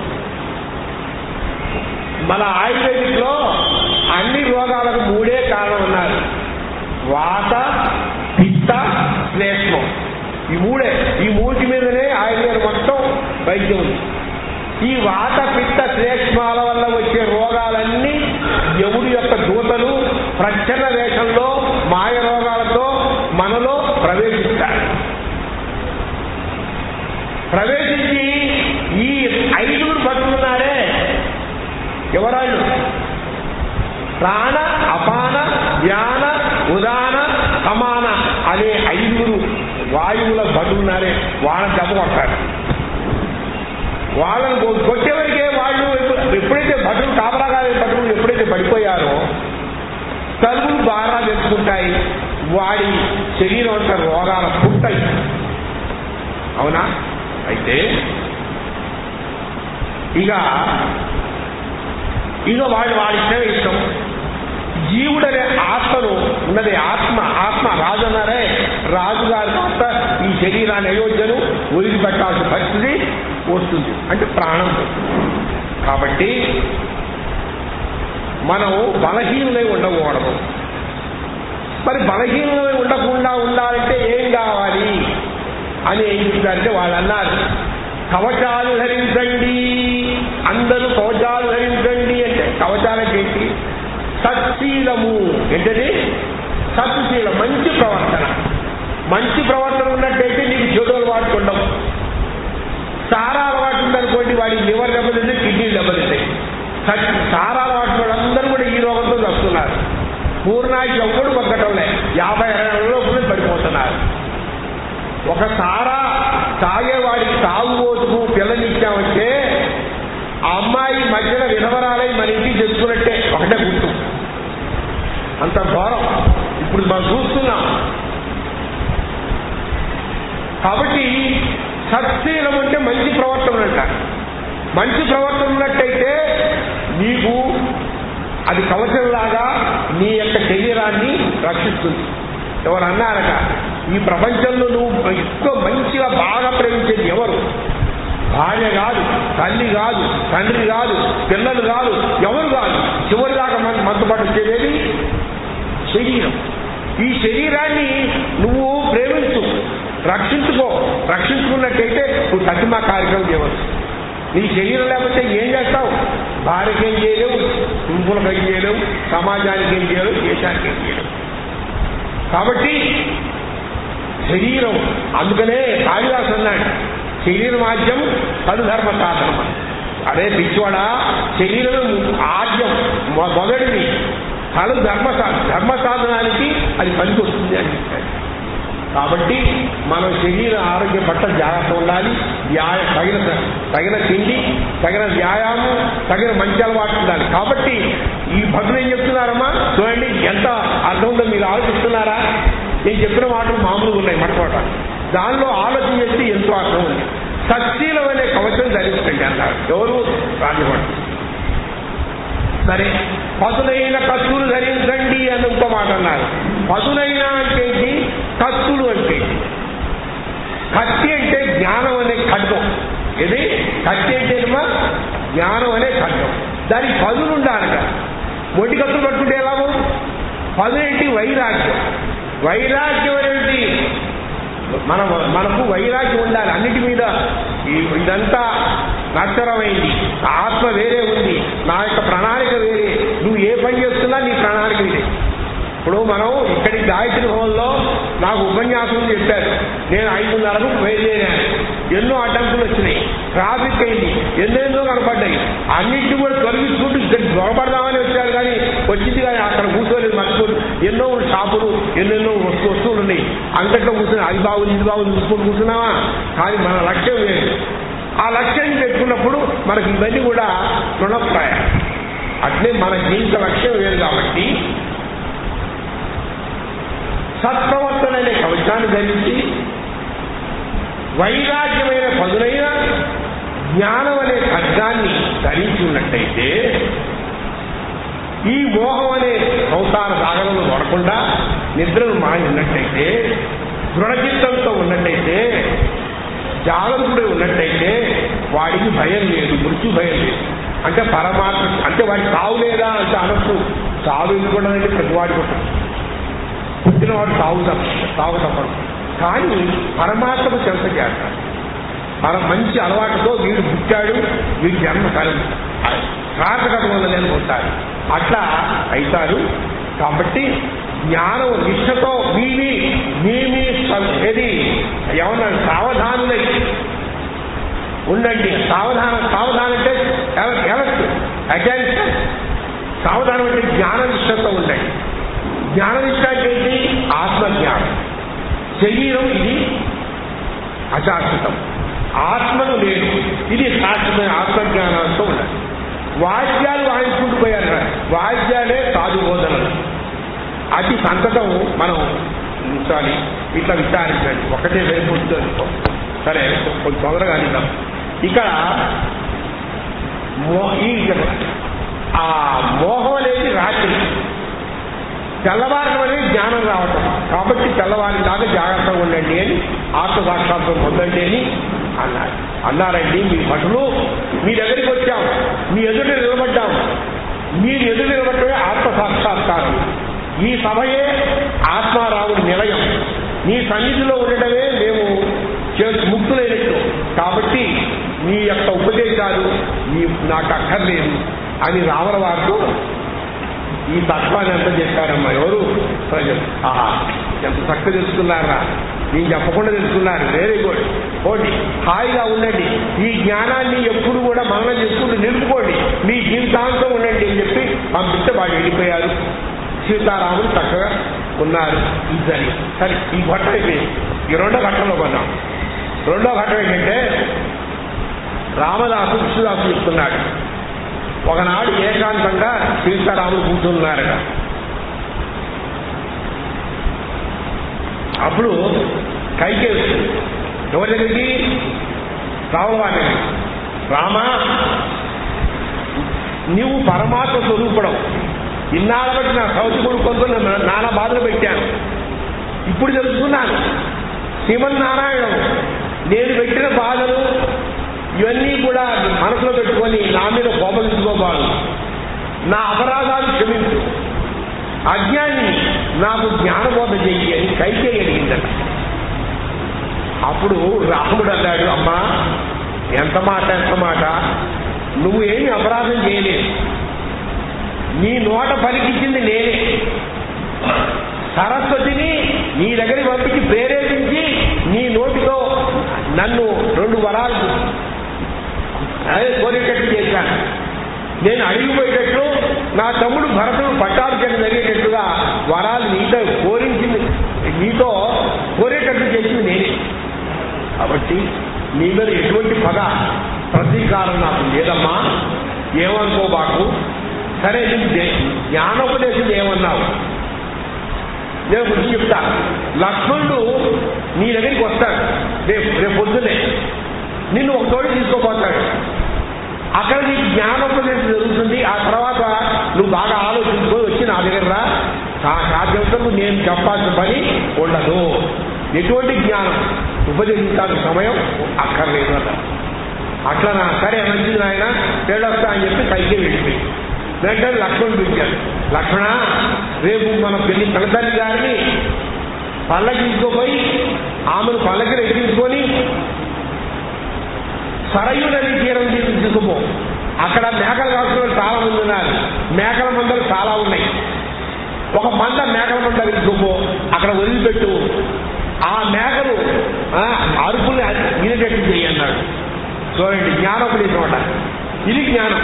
మన ఆయుర్వేదిక్ లో అన్ని రోగాలకు మూడే కారణం ఉన్నారు వాత పిత్త శ్లేష్మం ఈ మూడే ఈ మూటి మీదనే ఆయుర్వేదం మొత్తం వైద్యం ఉంది ఈ వాత పిత్త శ్లేష్మాల వల్ల వచ్చే రోగాలన్నీ యముడి యొక్క దూతలు ప్రచ్ఛన్న వేషంలో మాయ రోగాలతో మనలో ప్రవేశిస్తాయి ప్రవేశించి ఈ ఐదుగురు పట్టుకున్నారే ఎవరాళ్ళు ప్రాణ అపాన వ్యాన ఉదాన సమాన అనే ఐదుగురు వాయువుల పట్టుకున్నారే వాళ్ళని దెబ్బ కొడతారు వాళ్ళని కొ- కొట్టేవరకే వాళ్ళు ఎప్పు- ఎప్పుడైతే భటులు కాపలాగా భటులు ఎప్పుడైతే పడిపోయారో తలుపులు బాగా తెచ్చుకుంటాయి వా శరీరం అంతా రోగాల పుట్టయి అవునా అయితే ఇక ఇక వాడు వాడి ఇష్టం ఇష్టం జీవుడనే ఆత్మను ఉన్నది ఆత్మ ఆత్మ రాజు అన్నారే రాజుగారి ఆత్మ ఈ శరీరాన్ని అయోధ్యను వదిలిపెట్టాల్సిన పరిస్థితి వస్తుంది అంటే ప్రాణం పోతుంది కాబట్టి మనం బలహీనులై ఉండకూడదు మరి బలహీనులై ఉండకుండా ఉండాలంటే ఏం కావాలి అని ఏం చెప్తారంటే వాళ్ళు అన్నారు కవచాలు ధరించండి అందరూ కవచాలు ధరించండి అంటే కవచాలకి ఏంటి సత్శీలము ఏంటది సత్శీలం మంచి ప్రవర్తన మంచి ప్రవర్తన ఉన్నట్టయితే నీకు చెడు అలవాటు ఉండవు సారా అలవాటు ఉందనుకోండి వాడికి లివర్ దెబ్బతింటే కిడ్నీ దెబ్బతింటాయి సత్- సారా అలవాటు వాళ్ళందరూ కూడా ఈ రోగంతో వస్తున్నారు పూర్ణాకి ఎవ్వడు బతకటంలే యాభై అరవై లోపల పడిపోతున్నారు ఒక సారా తాగేవాడికి తాగుబోతుకు పిల్లనిచ్చామంటే ఆ అమ్మాయి మధ్యన విధవరాలై మన ఇంటికి తెచ్చుకున్నట్టే ఒకటే గుర్తు అంత ఘోరం ఇప్పుడు మనం చూస్తున్నాం కాబట్టి సత్శీలం అంటే మంచి ప్రవర్తన అంట మంచి ప్రవర్తన ఉన్నట్టయితే నీకు అది కవచంలాగా నీ యొక్క శరీరాన్ని రక్షిస్తుంది ఎవరు అన్నారట ఈ ప్రపంచంలో నువ్వు ఎక్కువ మంచిగా బాగా ప్రేమించేది ఎవరు భార్య కాదు తల్లి కాదు తండ్రి కాదు పిల్లలు కాదు ఎవరు కాదు చివరి దాకా మన మత్తుపాటు చేయలేదు శరీరం ఈ శరీరాన్ని నువ్వు ప్రేమించు రక్షించుకో రక్షించుకున్నట్టయితే నువ్వు సత్యమా కార్యక్రమం చేయవచ్చు నీ శరీరం లేకపోతే ఏం చేస్తావు భార్యకి ఏం చేయలేవు గుంపులకు ఏం చేయలేవు సమాజానికి ఏం చేయలేవు దేశానికి ఏం చేయలేవు కాబట్టి శరీరం అందుకనే కాళిదాసు అన్నాడు శరీర మాధ్యం పలుధర్మ సాధనం అని. అదే పిచ్చివాడా శరీరం ఆద్యం మొ- మొదటిది కలు ధర్మ సా- ధర్మ సాధనానికి అది పనికి వస్తుంది అని చెప్పాడు కాబట్టి మనం శరీర ఆరోగ్యం పట్ల జాగ్రత్త ఉండాలి వ్యాయ తగిన తగిన తిండి తగిన వ్యాయామం తగిన మంచి అలవాటు ఉండాలి కాబట్టి ఈ భక్తులు ఏం చెప్తున్నారమ్మా చూడండి ఎంత అర్థం ఉందో మీరు ఆలోచిస్తున్నారా నేను చెప్పిన మాటలు మామూలుగా ఉన్నాయి మట్టమాట దానిలో ఆలోచన చేస్తే ఎంతో అర్థం ఉంది సత్శీలం అనే కవచం ధరించండి అన్నారు ఎవరు రాజభట్ సరే పదునైన కత్తులు ధరించండి అని ఇంకో మాట అన్నారు పదునైన అంటే ఏంటి? కత్తులు అంటే ఏంటి? కత్తి అంటే జ్ఞానం అనే ఖడ్గం ఇది కత్తి అంటే ఏమా జ్ఞానం అనే ఖడ్గం దానికి పదులు ఉండాలట మొండి కత్తులు పట్టుకుంటే ఎలాగో పదునేంటి వైరాగ్యం వైరాగ్యం అనేది మన మనకు వైరాగ్యం ఉండాలి అన్నిటి మీద ఈ- ఇదంతా నచ్చరమైంది ఆత్మ వేరే ఉంది నా యొక్క ప్రణాళిక వేరే నువ్వు ఏ పని చేస్తున్నా నీ ప్రణాళిక ఇదే ఇప్పుడు మనం ఇక్కడి గాయత్రి భవన్లో నాకు ఉపన్యాసం చెప్పారు నేను ఐదున్నరకు బయలుదేరాను ఎన్నో అడ్డంకులు వచ్చినాయి ట్రాఫిక్ అయింది ఎన్నెన్నో కనపడ్డాయి అన్నింటినీ కూడా తొలగించుకుంటూ ఇక్కడికి దొరపడదామని వచ్చారు కానీ వచ్చింది కానీ అక్కడ కూర్చోలేదు మర్చిపోదు ఎన్నో షాపులు ఎన్నెన్నో వస్తు వస్తువులు ఉన్నాయి అంతట్లో కూర్చొని అది బాగుంది ఇది బాగుంది చూసుకొని కూర్చున్నావా కానీ మన లక్ష్యం వేరు ఆ లక్ష్యాన్ని పెట్టుకున్నప్పుడు మనకి ఇవన్నీ కూడా రుణప్రాయం అట్లే మన జీవిత లక్ష్యం వేరు కాబట్టి సత్ప్రవర్తన అనే కవచాన్ని ధరించి వైరాగ్యమైన పదునైన జ్ఞానం అనే ఖడ్గాన్ని ధరించి ఉన్నట్టయితే ఈ మోహం అనే సంసార సాగరంలో పడకుండా నిద్రను మాని ఉన్నట్టయితే దృఢచిత్తంతో ఉన్నట్టయితే జాగరుడే ఉన్నట్టయితే వాడికి భయం లేదు మృత్యు భయం లేదు అంటే పరమాత్మ అంటే వాడికి సావు లేదా అంటే అనొచ్చు సావు ఎందుకుంటుందంటే ప్రతి వాడికి ఉంటుంది పుట్టినవాడు సాగు తప్ప సాగు తప్పడు కానీ పరమాత్మకు చెంత చేస్తాడు మన మంచి అలవాటుతో వీడు పుట్టాడు వీడి జన్మ కలం కాకటం వల్లనే పోతారు అట్లా అవుతారు కాబట్టి జ్ఞానం నిష్ఠతో మీవి మీ మీ స- ఏది ఏమన్నా సావధానులై ఉండండి సావధానం సావధానం అంటే ఎలక్ట్ అగైన్స్ సావధానం అంటే జ్ఞాన నిష్ఠతో ఉండండి జ్ఞాన నిష్ఠ అంటే ఏంటి ఆత్మజ్ఞానం శరీరం ఇది అశాశ్వతం ఆత్మను లేదు ఇది శాశ్వతమైన ఆత్మజ్ఞానంతో ఉండాలి వాద్యాలు వాయించుకుంటూ పోయారు కదా. వాద్యాలే సాధు బోధనలు అతి సంతతం మనం కూర్చొని ఇట్లా విచారించండి ఒకటే సరిపోతుంది అనుకో సరే కొంచెం తొందరగా అడిగాం ఇక్కడ మో ఈ ఆ మోహం అనేది రాత్రి తెల్లవారడం అనేది జ్ఞానం రావటం కాబట్టి తెల్లవారి దాకా జాగ్రత్తగా ఉండండి అని ఆత్మ సాక్షాత్వం పొందండి అని అన్నారు అన్నారండి మీ భటులు మీ దగ్గరికి వచ్చాం మీ ఎదుట నిలబడ్డాం మీరు ఎదురు నిలబడటమే ఆత్మ సాక్షాత్కారం ఈ సభయే ఆత్మారాముడి నిలయం నీ సన్నిధిలో ఉండటమే మేము చే- ముక్తులైనట్టు కాబట్టి మీ యొక్క ఉపదేశాలు మీ నాకు అక్కర్లేదు అని రావణ వారితో ఈ తత్వాన్ని ఎంత చెప్పారమ్మా ఎవరు ప్రజలు ఆహా ఎంత చక్కగా తెలుసుకున్నారా నేను చెప్పకుండా తెలుసుకున్నారు వెరీ గుడ్ పోండి హాయిగా ఉండండి ఈ జ్ఞానాన్ని ఎప్పుడు కూడా మననం చేసుకుంటూ నిలుపుకోండి మీ జీవితాంతం ఉండండి అని చెప్పి పంపిస్తే వాళ్ళు వెళ్ళిపోయారు సీతారాములు చక్కగా ఉన్నారు ఇద్దరి సరే ఈ ఘట్టం అయిపోయింది ఈ రెండో ఘట్టంలో కొన్నాం రెండో ఘట్టం ఏంటంటే రామదాసు కృష్ణదాసు చెప్తున్నాడు ఒకనాడు ఏకాంతంగా సీతారాములు కూర్చున్నారట అప్పుడు కైకేసి ఎవరి దగ్గరికి రామవారి రామా నీవు పరమాత్మ స్వరూపడం ఇన్నాళ్ళ బట్టి నా సౌతి కొడుకు నానా బాధలు పెట్టాను ఇప్పుడు తెలుసుకున్నాను శ్రీమన్నారాయణం నేను పెట్టిన బాధలు ఇవన్నీ కూడా మనసులో పెట్టుకొని నా మీద కోపలించుకోబాడు నా అపరాధాలు క్షమించు అజ్ఞాని నాకు జ్ఞానబోధ చెయ్యి అని కైకే అడిగిందట అప్పుడు రాముడు అన్నాడు అమ్మా ఎంత మాట ఎంత మాట నువ్వు ఏమి అపరాధం చేయలేదు నీ నోట పలికించింది నేనే సరస్వతిని నీ దగ్గరికి పంపించి ప్రేరేపించి నీ నోటితో నన్ను రెండు వరాలు అదే కోరేటట్టు చేశాను నేను అడిగిపోయేటట్లు నా తమ్ముడు భరతుడు పట్టాభిషేకం జరిగేటట్టుగా వరాలు నీతో కోరించింది నీతో కోరేటట్టు చేసింది నేనే కాబట్టి నీ మీద ఎటువంటి పగ ప్రతీకారం నాకు లేదమ్మా ఏమనుకోబాకు సరే నీకు దే- జ్ఞానోపదేశం ఏమన్నావు నేను గురించి చెప్తా లక్ష్మణుడు నీ దగ్గరికి వస్తాడు రేపు రేపు పొద్దునే నిన్ను ఒక తోడు తీసుకోపోతాడు అక్కడ నీకు జ్ఞానోపదేశం జరుగుతుంది ఆ తర్వాత నువ్వు బాగా ఆలోచించుకొని వచ్చి నా దగ్గర రా ఆ సాధ్యతకు నేను చెప్పాల్సిన పని ఉండదు ఎటువంటి జ్ఞానం ఉపదేశించాల్సిన సమయం అక్కర్లేదు అన్న అట్లా నా సరే మంచిది నాయన వెళ్ళొస్తా అని చెప్పి పైకి వెళ్ళిపోయి వెంటనే లక్ష్మణుడు పిలిచాడు లక్ష్మణ రేపు మన పెళ్లి పిల్లతల్లి గారిని పల్లకించుకోపోయి ఆమెను పల్లకిని ఎక్కించుకొని సరయు నది తీరం తీసుకుపో అక్కడ మేకలు కాసుకున్న చాలా మంది ఉన్నారు మేకల మందలు చాలా ఉన్నాయి ఒక మంద మేకల మంద తీసుకుపో అక్కడ వదిలిపెట్టు ఆ మేకలు ఆ, అరుపుల్ని వినేటట్టు చెయ్యి అన్నాడు చూడండి జ్ఞానోపదేశం అంట ఇది జ్ఞానం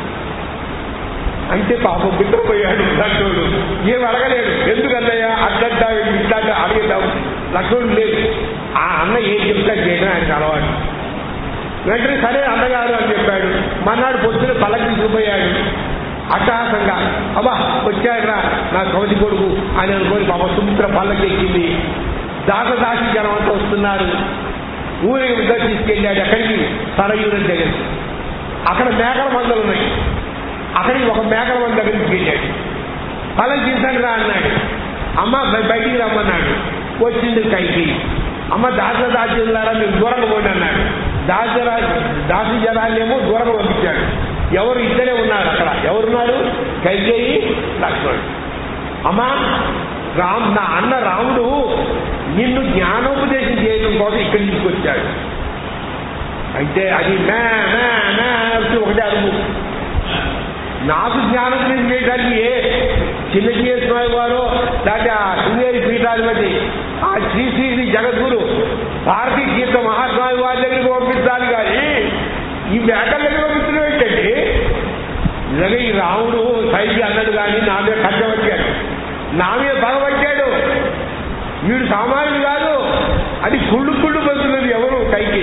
అంటే పాపం బిడ్డపోయాడు లక్ష్మణుడు ఏం అడగలేడు ఎందుకు అన్నయ్య అడ్డంటా ఇట్లా అడిగిద్దాం లక్ష్మణుడు లేదు ఆ అన్న ఏం చెప్తా చేయడం ఆయనకు అలవాటు వెంటనే సరే అన్నగారు అని చెప్పాడు మన్నాడు పొద్దున పల్లకి తీసుకుపోయాడు అట్టహాసంగా అబ్బా వచ్చాడురా నా కవతి కొడుకు అని అనుకొని పాప సుమిత్ర పల్లకి ఎక్కింది దాస దాసి జనం అంతా వస్తున్నారు ఊరికి ముద్ద తీసుకెళ్ళాడు ఎక్కడికి సరయూరం దగ్గరికి అక్కడ మేకల మందలు ఉన్నాయి అక్కడికి ఒక మేకల మంది దగ్గరికి వెళ్ళాడు పల్లకి తీసాడు రా అన్నాడు అమ్మ బయ- బయటికి రమ్మన్నాడు వచ్చింది కైకి అమ్మ దాస దాసి ఉన్నారా మీరు దూరంగా పోండి అన్నాడు దాసరా దాసి జనాన్నేమో దూరంగా పంపించాడు ఎవరు ఇద్దరే ఉన్నారు అక్కడ ఎవరున్నారు కైకేయి లక్ష్మణుడు అమ్మా రామ్ నా అన్న రాముడు నిన్ను జ్ఞానోపదేశం చేయడం కోసం ఇక్కడి నుంచి వచ్చాడు అయితే అది మే మే మే అంటూ ఒకటే అరుగు నాకు జ్ఞానోపదేశం చేయడానికి ఏ చిన్న స్వామి వారు లేకపోతే ఆ శృంగేరి పీఠాధిపతి ఆ శ్రీ శ్రీ శ్రీ జగద్గురు భారతీయ తీర్థ మహాస్వామి వారి దగ్గరికి పంపించాలి కానీ ఈ మేకల దగ్గర పంపించడం ఏంటండి నిజంగా ఈ రాముడు సైకి అన్నాడు కానీ నా మీద కట్టబట్టాడు నా మీద పగబట్టాడు వీడు సామాన్యుడు కాదు అది కుళ్ళు కుళ్ళు పడుతున్నది ఎవరు కైకి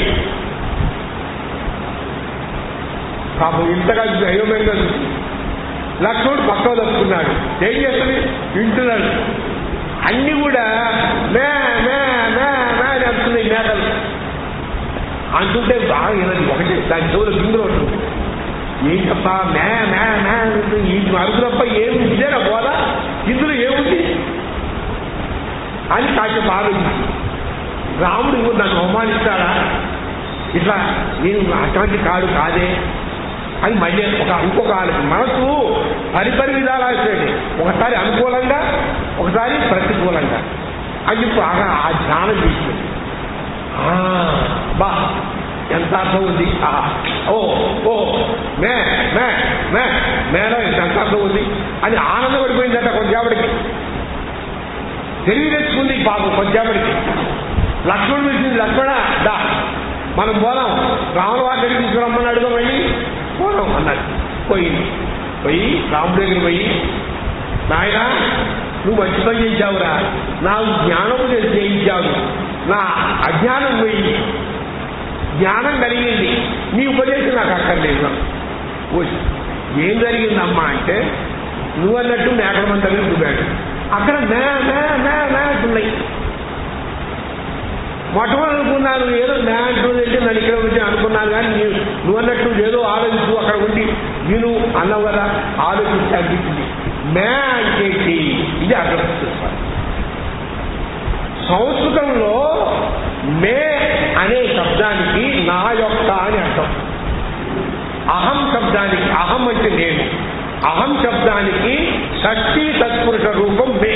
పాపం ఇంతగా అయోమయంగా చూసి లక్ష్మణుడు పక్కన తప్పుకున్నాడు ఏం చేస్తుంది వింటున్నాడు అన్ని కూడా మే మే మే మే అని అంటున్నాయి మేకలు అంటుంటే బాగా వినది ఒకటి దాని చెవులు గింగులు ఉంటుంది ఏం తప్ప మే మే మే అంటుంది. ఈ అరుగు తప్ప ఏమి ఇదేనా పోదా ఇందులో ఏముంది అని కాసేపు ఆలోచించి రాముడు నన్ను అవమానిస్తాడా ఇట్లా నేను అటువంటి కాడు కాదే అని మళ్ళీ ఒక ఇంకొక ఆలోచన మనసు పరిపరి విధాలు ఆలోచించండి ఒకసారి అనుకూలంగా ఒకసారి ప్రతికూలంగా అని చెప్పి బాగా ఆ ధ్యానం చేసింది ఆ, బా ఎంత అర్థం ఉంది ఆ, ఓ ఓ మే మే మే మేలో ఎంత అర్థం ఉంది అని ఆనందపడిపోయిందట కొంచెంసేపటికి తెలివి తెచ్చుకుంది పాపం కొంచెంసేపటికి లక్ష్మణుడు పిలిచింది లక్ష్మణ దా మనం పోదాం రాముల వారి దగ్గరికి తీసుకురమ్మన్నాడుగా మళ్ళీ పోదాం అన్నాడు పోయింది పోయి రాముడి దగ్గర పోయి నాయన నువ్వు మంచి పని చేయించావురా నాకు జ్ఞానము చేయించావు నా అజ్ఞానం పోయి జ్ఞానం కలిగింది నీ ఉపదేశం నాకు అక్కర్లేదు ఓయ్, ఏం జరిగిందమ్మా అంటే నువ్వు అన్నట్టు మేకల మంది దగ్గర దువ్వాడు అక్కడ మే మే మే మే అంటున్నాయి మొట్టమొదటి అనుకున్నాను ఏదో మే అంటుంది నన్ను ఇక్కడ వచ్చి అనుకున్నాను కానీ నీవు నువ్వు అన్నట్టు ఏదో ఆలోచించు అక్కడ ఉండి విను అన్నావు కదా ఆలోచించి అనిపించింది మే అంటే ఏంటి? ఇది అర్థం చేసుకోవాలి సంస్కృతంలో మే అనే శబ్దానికి నా యొక్క అని అర్థం అహం శబ్దానికి అహం అంటే నేను అహం శబ్దానికి షష్ఠీ తత్పురుష రూపం మే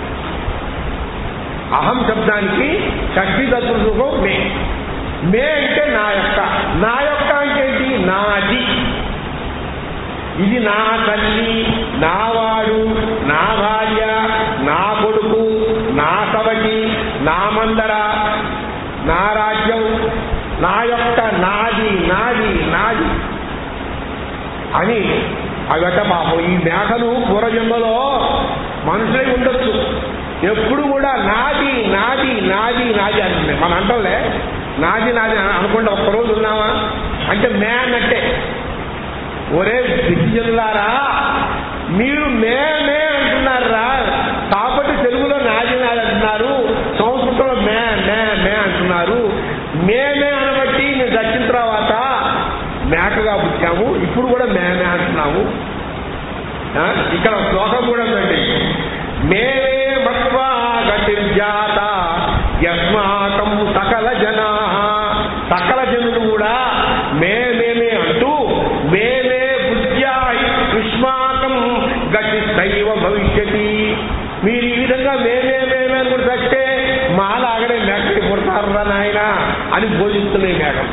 అహం శబ్దానికి షష్ఠీ తత్పురుష రూపం మే మే అంటే నా యొక్క నా యొక్క అంటే ఏంటి నాది ఇది నా తల్లి నావాడు నా భార్య నా కొడుకు నా సవటి నా మందర నా రాజ్యం నా యొక్క నాది నాది నాది అని అవట పాపం ఈ మేకలు పూర్వజన్మలో మనుషులై ఉండొచ్చు ఎప్పుడు కూడా నాది నాది నాది నాది అంటున్నాయి మన అంటలే నాది నాది అని అనుకుంటే ఒక్కరోజు ఉన్నావా అంటే మే అన్నట్టే ఒరే విద్యులారా మీరు మే మే అంటున్నారా కాబట్టి తెలుగులో నాది నాది అంటున్నారు సంస్కృతంలో మే మే మే అంటున్నారు మే మే అనబట్టి మేము దక్షిణ తర్వాత మేకగా పుట్టాము ఇప్పుడు కూడా మే మే అంటున్నాము ఆ, ఇక్కడ శ్లోకం కూడా ఉందండి మేమే మత్వా గతిర్జాత యస్మాకం సకల జనా సకల జనులు కూడా మేమేమే అంటూ మేమే బుద్ధ్యా యుష్మాకం గతి దైవ భవిష్యతి మీరు ఈ విధంగా మేమే మేమే అని కూడా చస్తే మాలాగనే మేకకి పుడతారా నాయన అని బోధిస్తున్నాయి మేకలు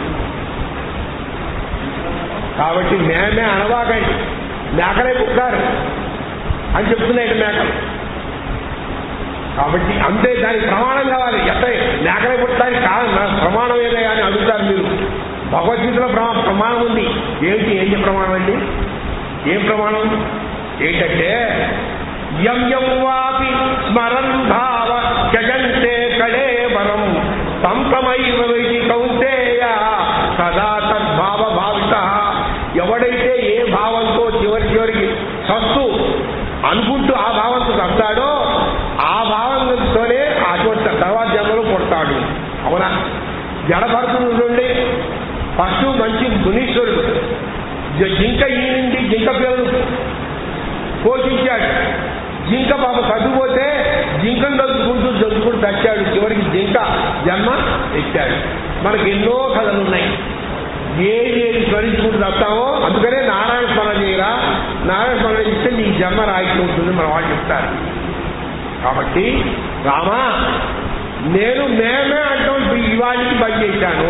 కాబట్టి మేమే అనవాకండి మేకలే పుట్టారు అని చెప్తున్నాయి మేకలు కాబట్టి అంతే దానికి ప్రమాణం కావాలి ఎట్ట మేకలే పుట్టడానికి కాదు నా ప్రమాణం ఏదే అని అడుగుతారు మీరు భగవద్గీతలో ప్రమా ప్రమాణం ఉంది ఏమిటి ఏంటి ప్రమాణం అండి ఏం ప్రమాణం ఏంటంటే యం యం వాపి స్మరన్ భావ జగంతే కళే వరం సంతమైవ వైది కౌంతేయ సదా తద్భావ భావిత ఎవడైతే ఏ భావంతో చివరి చివరికి సస్తు అనుకుంటూ ఆ భావంతో చస్తాడో ఆ భావంతోనే అటువంటి తర్వాత జన్మలో పుడతాడు అవునా జడభరతుడు నుండి ఫస్ట్ మంచి మునీశ్వరుడు జ- జింక ఈ నుండి జింక పిల్లలు పోషించాడు జింక పాప చదువుపోతే జింకను దొరుకుకుంటూ దొరుకుకుంటూ చచ్చాడు చివరికి జింక జన్మ ఎత్తాడు మనకి ఎన్నో కథలు ఉన్నాయి ఏది ఏది స్మరించుకుంటూ వస్తామో అందుకనే నారాయణ స్మరణ చేయరా నారాయణ స్మరణ ఇస్తే నీ జన్మ రాయితీ ఉంటుంది మన వాళ్ళు చెప్తారు కాబట్టి రామా నేను మేమే అంటాం ఇవాళకి బంద్ చేశాను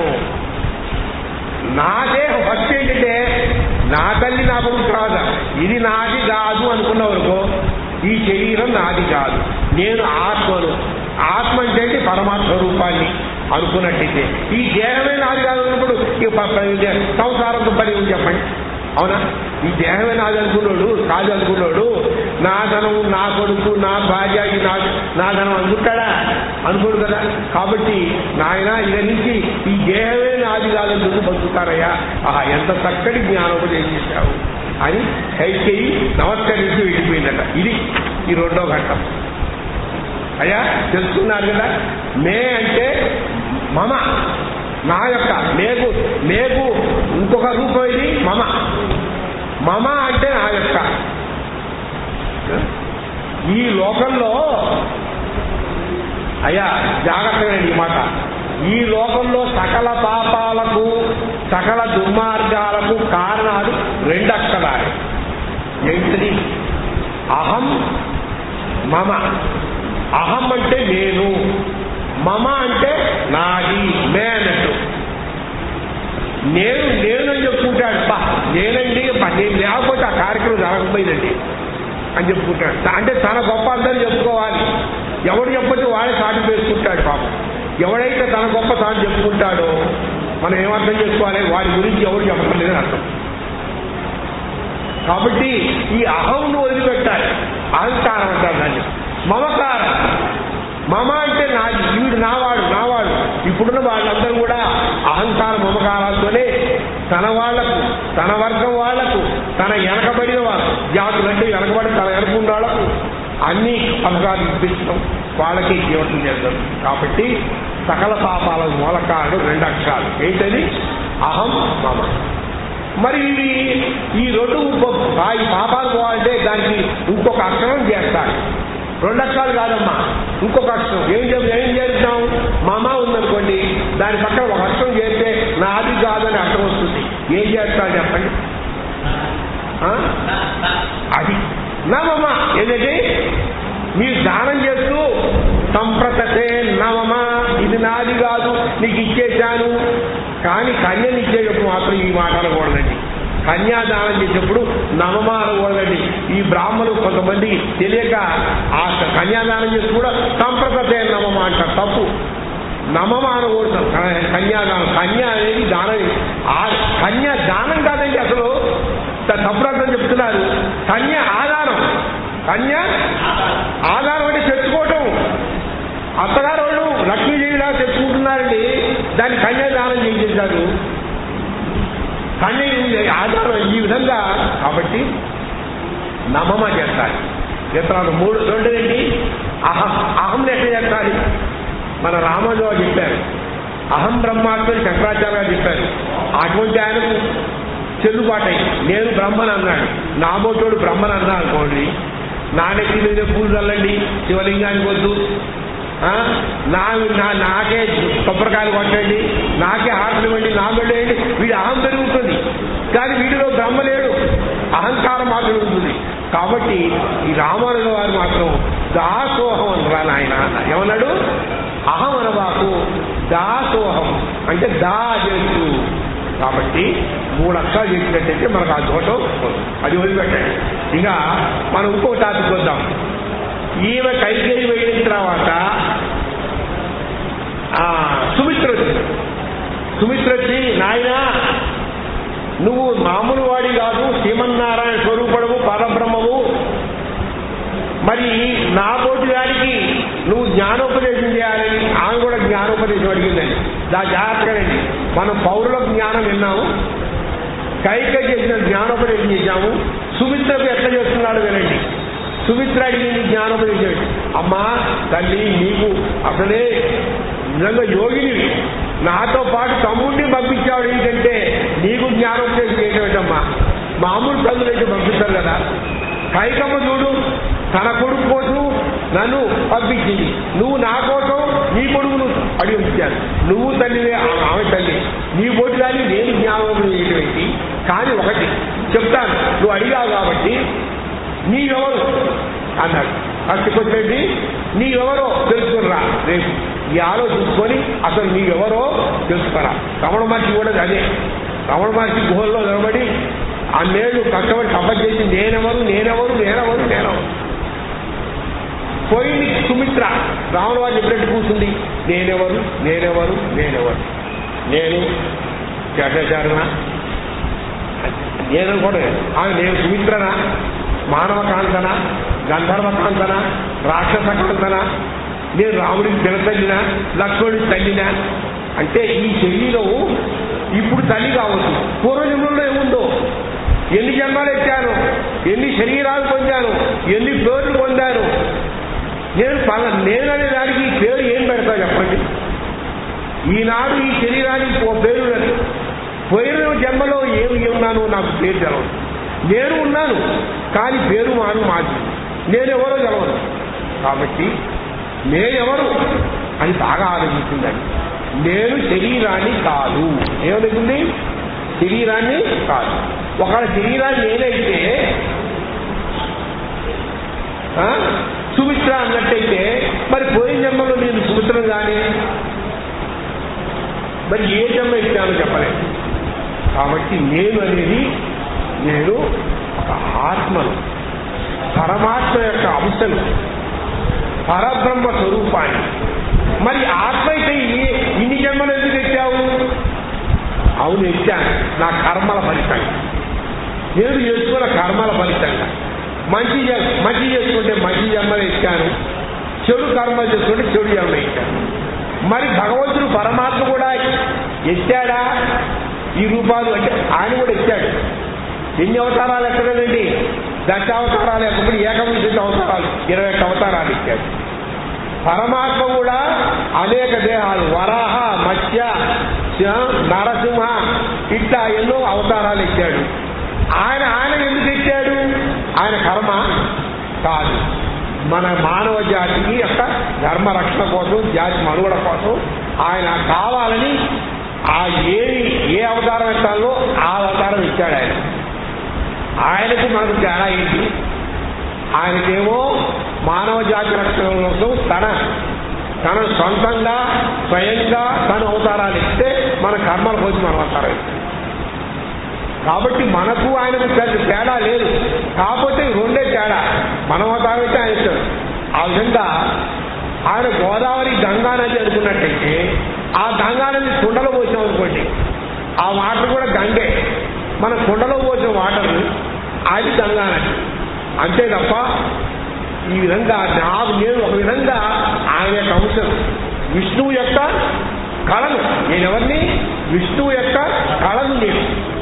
నాదే ఫస్ట్ ఏంటంటే నా తల్లి నా కొడుకు కాదు ఇది నాది కాదు అనుకున్న వరకు ఈ శరీరం నాది కాదు నేను ఆత్మను ఆత్మ అంటే ఏంటి పరమాత్మ రూపాన్ని అనుకున్నట్టయితే ఈ దేహమే నాది కాదు అన్నప్పుడు ఇక ప- ప- సంసారం పని ఉంది చెప్పండి అవునా ఈ దేహమే నాది అనుకున్నాడు కాదు అనుకున్నాడు నా ధనం నా కొడుకు నా భార్య ఇది నా నా ధనం అనుకుంటాడా అనుకోడు కదా కాబట్టి నాయన ఇక నుంచి ఈ దేహమే నాది కాదని బతుకుతారయ్యా ఆహా ఎంత చక్కటి జ్ఞానోపదేశం చేశావు అని కైకేయి నమస్కరించి వెళ్ళిపోయిందట ఇది ఈ రెండో ఘట్టం అయ్యా తెలుసుకున్నారు కదా మే అంటే మమ నా యొక్క మేకు మేకు ఇంకొక రూపం ఇది మమ మమ అంటే నా యొక్క ఈ లోకంలో అయ్యా జాగ్రత్తగా ఈ మాట ఈ లోకంలో సకల పాపాలకు సకల దుర్మార్గాలకు కారణాలు రెండు అక్షరాలు ఏంటిది అహం మమ అహం అంటే నేను మమ అంటే నాది మే అన్నట్టు నేను నేను అని చెప్పుకుంటాడు బా నేనండి బా, నేను లేకపోతే ఆ కార్యక్రమం జరగకపోయిందండి అని చెప్పుకుంటాడు అంటే తన గొప్ప అందరూ చెప్పుకోవాలి ఎవడు చెప్పచ్చు వాడే సాటి వేసుకుంటాడు పాపం ఎవడైతే తన గొప్ప తాను చెప్పుకుంటాడో మనం ఏమర్థం చేసుకోవాలి వాడి గురించి ఎవరు చెప్పలేదని అర్థం కాబట్టి ఈ అహంను వదిలిపెట్టాలి అహంకారం అంటారు దాన్ని మమకారం మమ అంటే నా వీడు నావాడు నావాడు ఇప్పుడున్న వాళ్ళందరూ కూడా అహంకార మమకారాలతోనే తన వాళ్లకు తన వర్గం వాళ్లకు తన వెనకబడిన వాళ్ళు జాతులంటే వెనకబడి తన వెనకున్న వాళ్లకు అన్ని పథకాలు ఇప్పించడం వాళ్ళకి జీవితం చేస్తారు కాబట్టి సకల పాపాల మూలకాలు రెండు అక్షరాలు ఏంటది అహం మమ మరి ఇవి ఈ రెండు ఉప- ఆ ఈ పాపాలు పోవాలంటే దానికి ఇంకొక అక్షరం చేస్తాడు రెండు అక్షరాలు కాదమ్మా ఇంకొక అక్షరం ఏం చెప్ ఏం చేస్తాం మామ ఉందనుకోండి దాని పక్కన ఒక అక్షరం చేస్తే నాది కాదని అర్థం వస్తుంది ఏం చేస్తాడు చెప్పండి ఆ? అది నవమ ఏంటంటే మీరు దానం చేస్తూ సంప్రతతే నవమ ఇది నాది కాదు నీకు ఇచ్చేశాను కానీ కన్యని ఇచ్చేటప్పుడు మాత్రం ఈ మాట అనకూడదండి కన్యాదానం చేసేప్పుడు నవమ అనకూడదండి ఈ బ్రాహ్మణులు కొంతమంది తెలియక ఆ కన్యాదానం చేసి కూడా సంప్రతతే నవమ అంటారు తప్పు నమమ అనకూడదు క- కన్యాదానం కన్య అనేది దానం ఆ కన్య దానం కాదండి అసలు త- తప్పుడు అర్థం చెప్తున్నారు కన్య ఆధారం కన్య ఆధారం అంటే తెచ్చుకోవటం అత్తగారు వాళ్ళు లక్ష్మీదేవిలా తెచ్చుకుంటున్నారండి దాన్ని కన్యాదానం చేసేసారు కన్య ఇది ఆధారం ఈ విధంగా కాబట్టి నమమ చేస్తారు తర్వాత మూడు రెండోది అహం అహం ఎట్లా చేస్తాలి మన రామాజు చెప్పారు అహం బ్రహ్మాత్మని శంకరాచార్య గారు చెప్పారు అటువంటి ఆయనకు చెల్లుబాటై నేను బ్రహ్మని అన్నాడు నామోటోడు బ్రహ్మని అన్నా అనుకోండి నా నెత్తి మీద పూలు చల్లండి శివలింగానికి వద్దు ఆ, నా నా- నాకే కొబ్బరికాయలు కొట్టండి నాకే హారతులు ఇవ్వండి నా వెళ్ళేయండి వీడి అహం పెరుగుతుంది కానీ వీడిలో బ్రహ్మ లేడు అహంకారం మాత్రం ఉంటుంది కాబట్టి ఈ రామానుజ వారు మాత్రం దాసోహం అనరా నాయన అన్నారు. ఏమన్నాడు అహం అనబాకు దాసోహం అంటే దా చేస్తూ కాబట్టి మూడు అక్షరాలు చేసినట్టయితే మనకు ఆ దోషం పోదు. అది వదిలిపెట్టండి ఇక మనం ఇంకో టాపిక్ వద్దాం ఈమె కైకేయి వెళ్ళిన తర్వాత ఆ, సుమిత్ర వచ్చింది సుమిత్ర వచ్చి నాయన నువ్వు మామూలు వాడి కాదు శ్రీమన్నారాయణ స్వరూపుడవు పరబ్రహ్మవు మరి నా పోటీ దానికి నువ్వు జ్ఞానోపదేశం చేయాలని ఆమె కూడా జ్ఞానోపదేశం అడిగిందండి దా జాగ్రత్తగానండి మనం పౌరులకు జ్ఞానం విన్నాము కైక చేసిన జ్ఞానోపదేశం చేశాము సుమిత్రకు ఎట్లా చేస్తున్నాడు వినండి సుమిత్ర అడిగింది జ్ఞానోపదేశం ఏంటి? అమ్మా తల్లి నీకు అసలే నిజంగా యోగిని నాతో పాటు తమ్ముడిని పంపించాడు ఏంటంటే నీకు జ్ఞానోపదేశం ఏంటమ్మా మామూలు తల్లులైతే పంపిస్తారు కదా కైకమ్మ చూడు తన కొడుకు కోసం నన్ను పంపించింది నువ్వు నా కోసం నీ కొడుకును అడిగి ఇచ్చాను నువ్వు తల్లివే ఆ- ఆమె తల్లి నీ పోటీ కానీ నేను జ్ఞాపకం చేయటువంటి కానీ ఒకటి చెప్తాను నువ్వు అడిగావు కాబట్టి నీవెవరు అన్నాడు ఫస్ట్ క్వశ్చన్ ఏంటి నీవెవరో తెలుసుకురా రేపు ఈ ఆలోచించుకొని అసలు నీవెవరో తెలుసుకురా రమణ మహర్షి కూడా అదే రమణ మహర్షి గుహల్లో నిలబడి అన్నేళ్ళు కష్టపడి తపస్సు చేసి నేనెవరు నేనెవరు నేనెవరు నేనెవరు పోయింది సుమిత్ర రావణ వారు చెప్పినట్టు కూర్చుంది నేనెవరు నేనెవరు నేనెవరు నేను శేషాచారణ నేను కూడా ఆమె నేను సుమిత్రనా మానవ కాంతన గంధర్వ కాంతన రాక్షస కాంతన నేను రాముడికి తినతల్లినా లక్ష్మణుడికి తల్లినా అంటే ఈ శరీరం ఇప్పుడు తల్లి కావచ్చు పూర్వజన్మలో ఏముందో ఎన్ని జన్మాలు ఎత్తాను ఎన్ని శరీరాలు పొందాను ఎన్ని పేర్లు పొందాను నేను పల నేననే దానికి ఈ పేరు ఏం పెడతా చెప్పండి ఈనాడు ఈ శరీరానికి ఓ పేరు ఉన్నది పోయిన జన్మలో ఏమి ఉన్నాను నాకు పేరు తెలవదు నేను ఉన్నాను కానీ పేరు మాను మార్చి నేనెవరో తెలవదు కాబట్టి నేనెవరు అని బాగా ఆలోచించిందండి నేను శరీరాన్ని కాదు ఏమనుకుంది శరీరాన్ని కాదు ఒకవేళ శరీరాన్ని నేనైతే ఆ, సుమిత్ర అన్నట్టయితే మరి పోయిన జన్మలో నేను సుమిత్రను కానీ మరి ఏ జన్మ ఇచ్చానో చెప్పలేదు కాబట్టి నేను అనేది నేను ఒక ఆత్మను పరమాత్మ యొక్క అంశను పరబ్రహ్మ స్వరూపాన్ని మరి ఆత్మ అయితే ఈ- ఇన్ని జన్మలు ఎందుకు ఎత్తావు అవును ఎత్తాను నా కర్మల ఫలితంగా నేను చేసుకున్న కర్మల ఫలితంగా మంచి చే- మంచి చేసుకుంటే మంచి జన్మలు ఎత్తాను చెడు కర్మలు చేసుకుంటే చెడు జన్మ ఎత్తాను మరి భగవంతుడు పరమాత్మ కూడా ఎత్తాడా ఈ రూపాలు అంటే ఆయన కూడా ఎత్తాడు ఎన్ని అవతారాలు ఎక్కడండి దశ అవతారాలు ఎక్కప్పుడు ఏకవింశతి అవతారాలు ఇరవై ఒక్క అవతారాలు ఇచ్చాడు పరమాత్మ కూడా అనేక దేహాలు వరాహ మత్స్య శ- నరసింహ ఇట్లా ఎన్నో అవతారాలు ఇచ్చాడు ఆయన ఆయన ఎందుకు ఇచ్చాడు ఆయన కర్మ కాదు మన మానవ జాతికి యొక్క ధర్మ రక్షణ కోసం జాతి మనుగడ కోసం ఆయన కావాలని ఆ ఏది ఏ అవతారం ఎత్తాలో ఆ అవతారం ఇచ్చాడు ఆయన ఆయనకు మనకు తేడా ఏంటి ఆయనకేమో మానవ జాతి రక్షణ కోసం తన తన సొంతంగా స్వయంగా తన అవతారాలు ఇస్తే మన కర్మల కోసం మన అవతారం ఇస్తాడు. కాబట్టి మనకు ఆయనకు పెద్ద తేడా లేదు కాకపోతే ఈ రెండే తేడా మన అవతారం అయితే ఆయన ఇస్తాడు ఆ విధంగా ఆయన గోదావరి గంగా నది అనుకున్నట్టయితే ఆ గంగా నది కుండలో పోసాం అనుకోండి ఆ వాటర్ కూడా గంగే మన కుండలో పోసిన వాటర్ అది గంగా నది అంతే తప్ప ఈ విధంగా నాకు నేను ఒక విధంగా ఆయన యొక్క అంశం విష్ణువు యొక్క కళను నేను ఎవరిని విష్ణువు యొక్క కళను నేను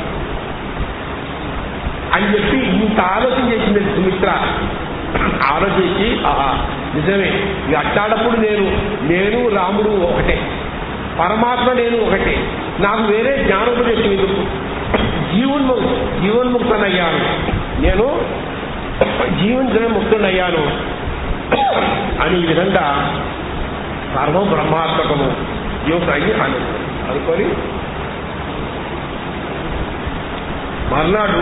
అని చెప్పి ఇంత ఆలోచన చేసింది సుమిత్ర ఆలోచించి ఆహా నిజమే ఇక అట్టాడప్పుడు నేను నేను రాముడు ఒకటే పరమాత్మ నేను ఒకటే నాకు వేరే జ్ఞానోపదేశం ఎందుకు జీవన్ము జీవన్ముక్తనయ్యాను నేను జీవించడం ముక్తుడయ్యాను అని ఈ విధంగా సర్వం బ్రహ్మాత్మకము యోగాన్ని అని అనుకొని మర్నాడు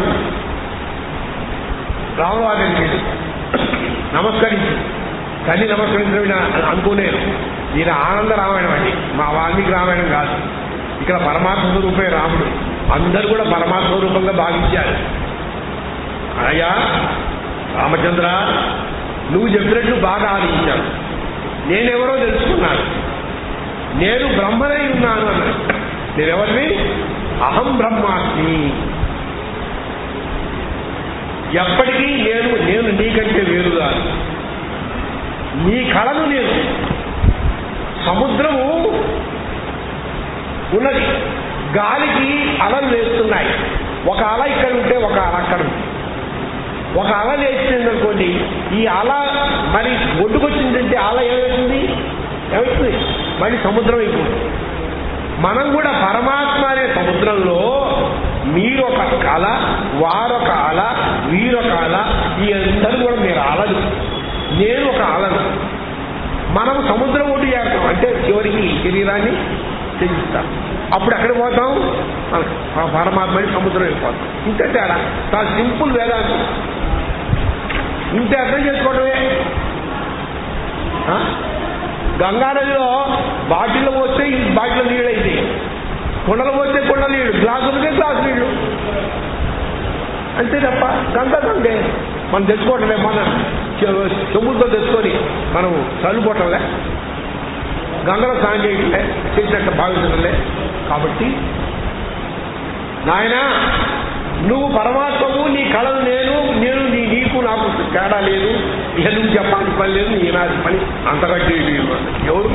రామవారిని వెళ్ళి నమస్కరించి తల్లి నమస్కరించడం ఈయన అనుకోలేరు ఈయన ఆనంద రామాయణం అండి మా వాల్మీకి రామాయణం కాదు ఇక్కడ పరమాత్మ స్వరూపే రాముడు అందరూ కూడా పరమాత్మ స్వరూపంగా భావించారు అయ్యా రామచంద్ర నువ్వు చెప్పినట్లు బాగా ఆలోచించాను నేనెవరో తెలుసుకున్నాను నేను బ్రహ్మనై ఉన్నాను అన్నాడు నేనెవరిని అహం బ్రహ్మాస్మి ఎప్పటికీ నేను నేను నీకంటే వేరు కాదు నీ కళను నేను సముద్రము ఉన్నది గాలికి అలలు వేస్తున్నాయి ఒక అల ఇక్కడ ఉంటే ఒక అల అక్కడ ఉంది ఒక అల లేచిందనుకోండి ఈ అల మరి ఒడ్డుకొచ్చిందంటే అల ఏమవుతుంది ఏమవుతుంది మళ్ళీ సముద్రం అయిపోతుంది మనం కూడా పరమాత్మ అనే సముద్రంలో మీరొక అల వారొక అల వీరొక అల ఈ అందరూ కూడా మీరు అలలు నేను ఒక అలను మనం సముద్రం ఒడ్డు చేస్తాం అంటే చివరికి ఈ శరీరాన్ని త్యజిస్తాం అప్పుడు ఎక్కడ పోతాం మన ఆ పరమాత్మని సముద్రం అయిపోతాం ఇంతే తేడా చాలా సింపుల్ వేదాంతం ఇంత అర్థం చేసుకోవడమే ఆ? గంగా నదిలో బాటిల్లో పోస్తే ఈ బాటిల్ నీళ్ళు అయితే కుండలు పోస్తే కుండ నీళ్ళు గ్లాసులకే గ్లాసు నీళ్ళు అంతే తప్ప గంగ గంగే మనం తెచ్చుకోవటమే మన చె- చెంబులతో తెచ్చుకొని మనం చల్లుకోవటంలే గంగలో స్నానం చేయట్లే చేసినట్టు భావించడంలే కాబట్టి నాయనా నువ్వు పరమాత్మవు నీ కళను నేను నేను నీ నీకు నాకు తేడా లేదు ఇక నువ్వు చెప్పాల్సిన పని లేదు నీ నాది పని అంతకంటే ఇది ఎవరు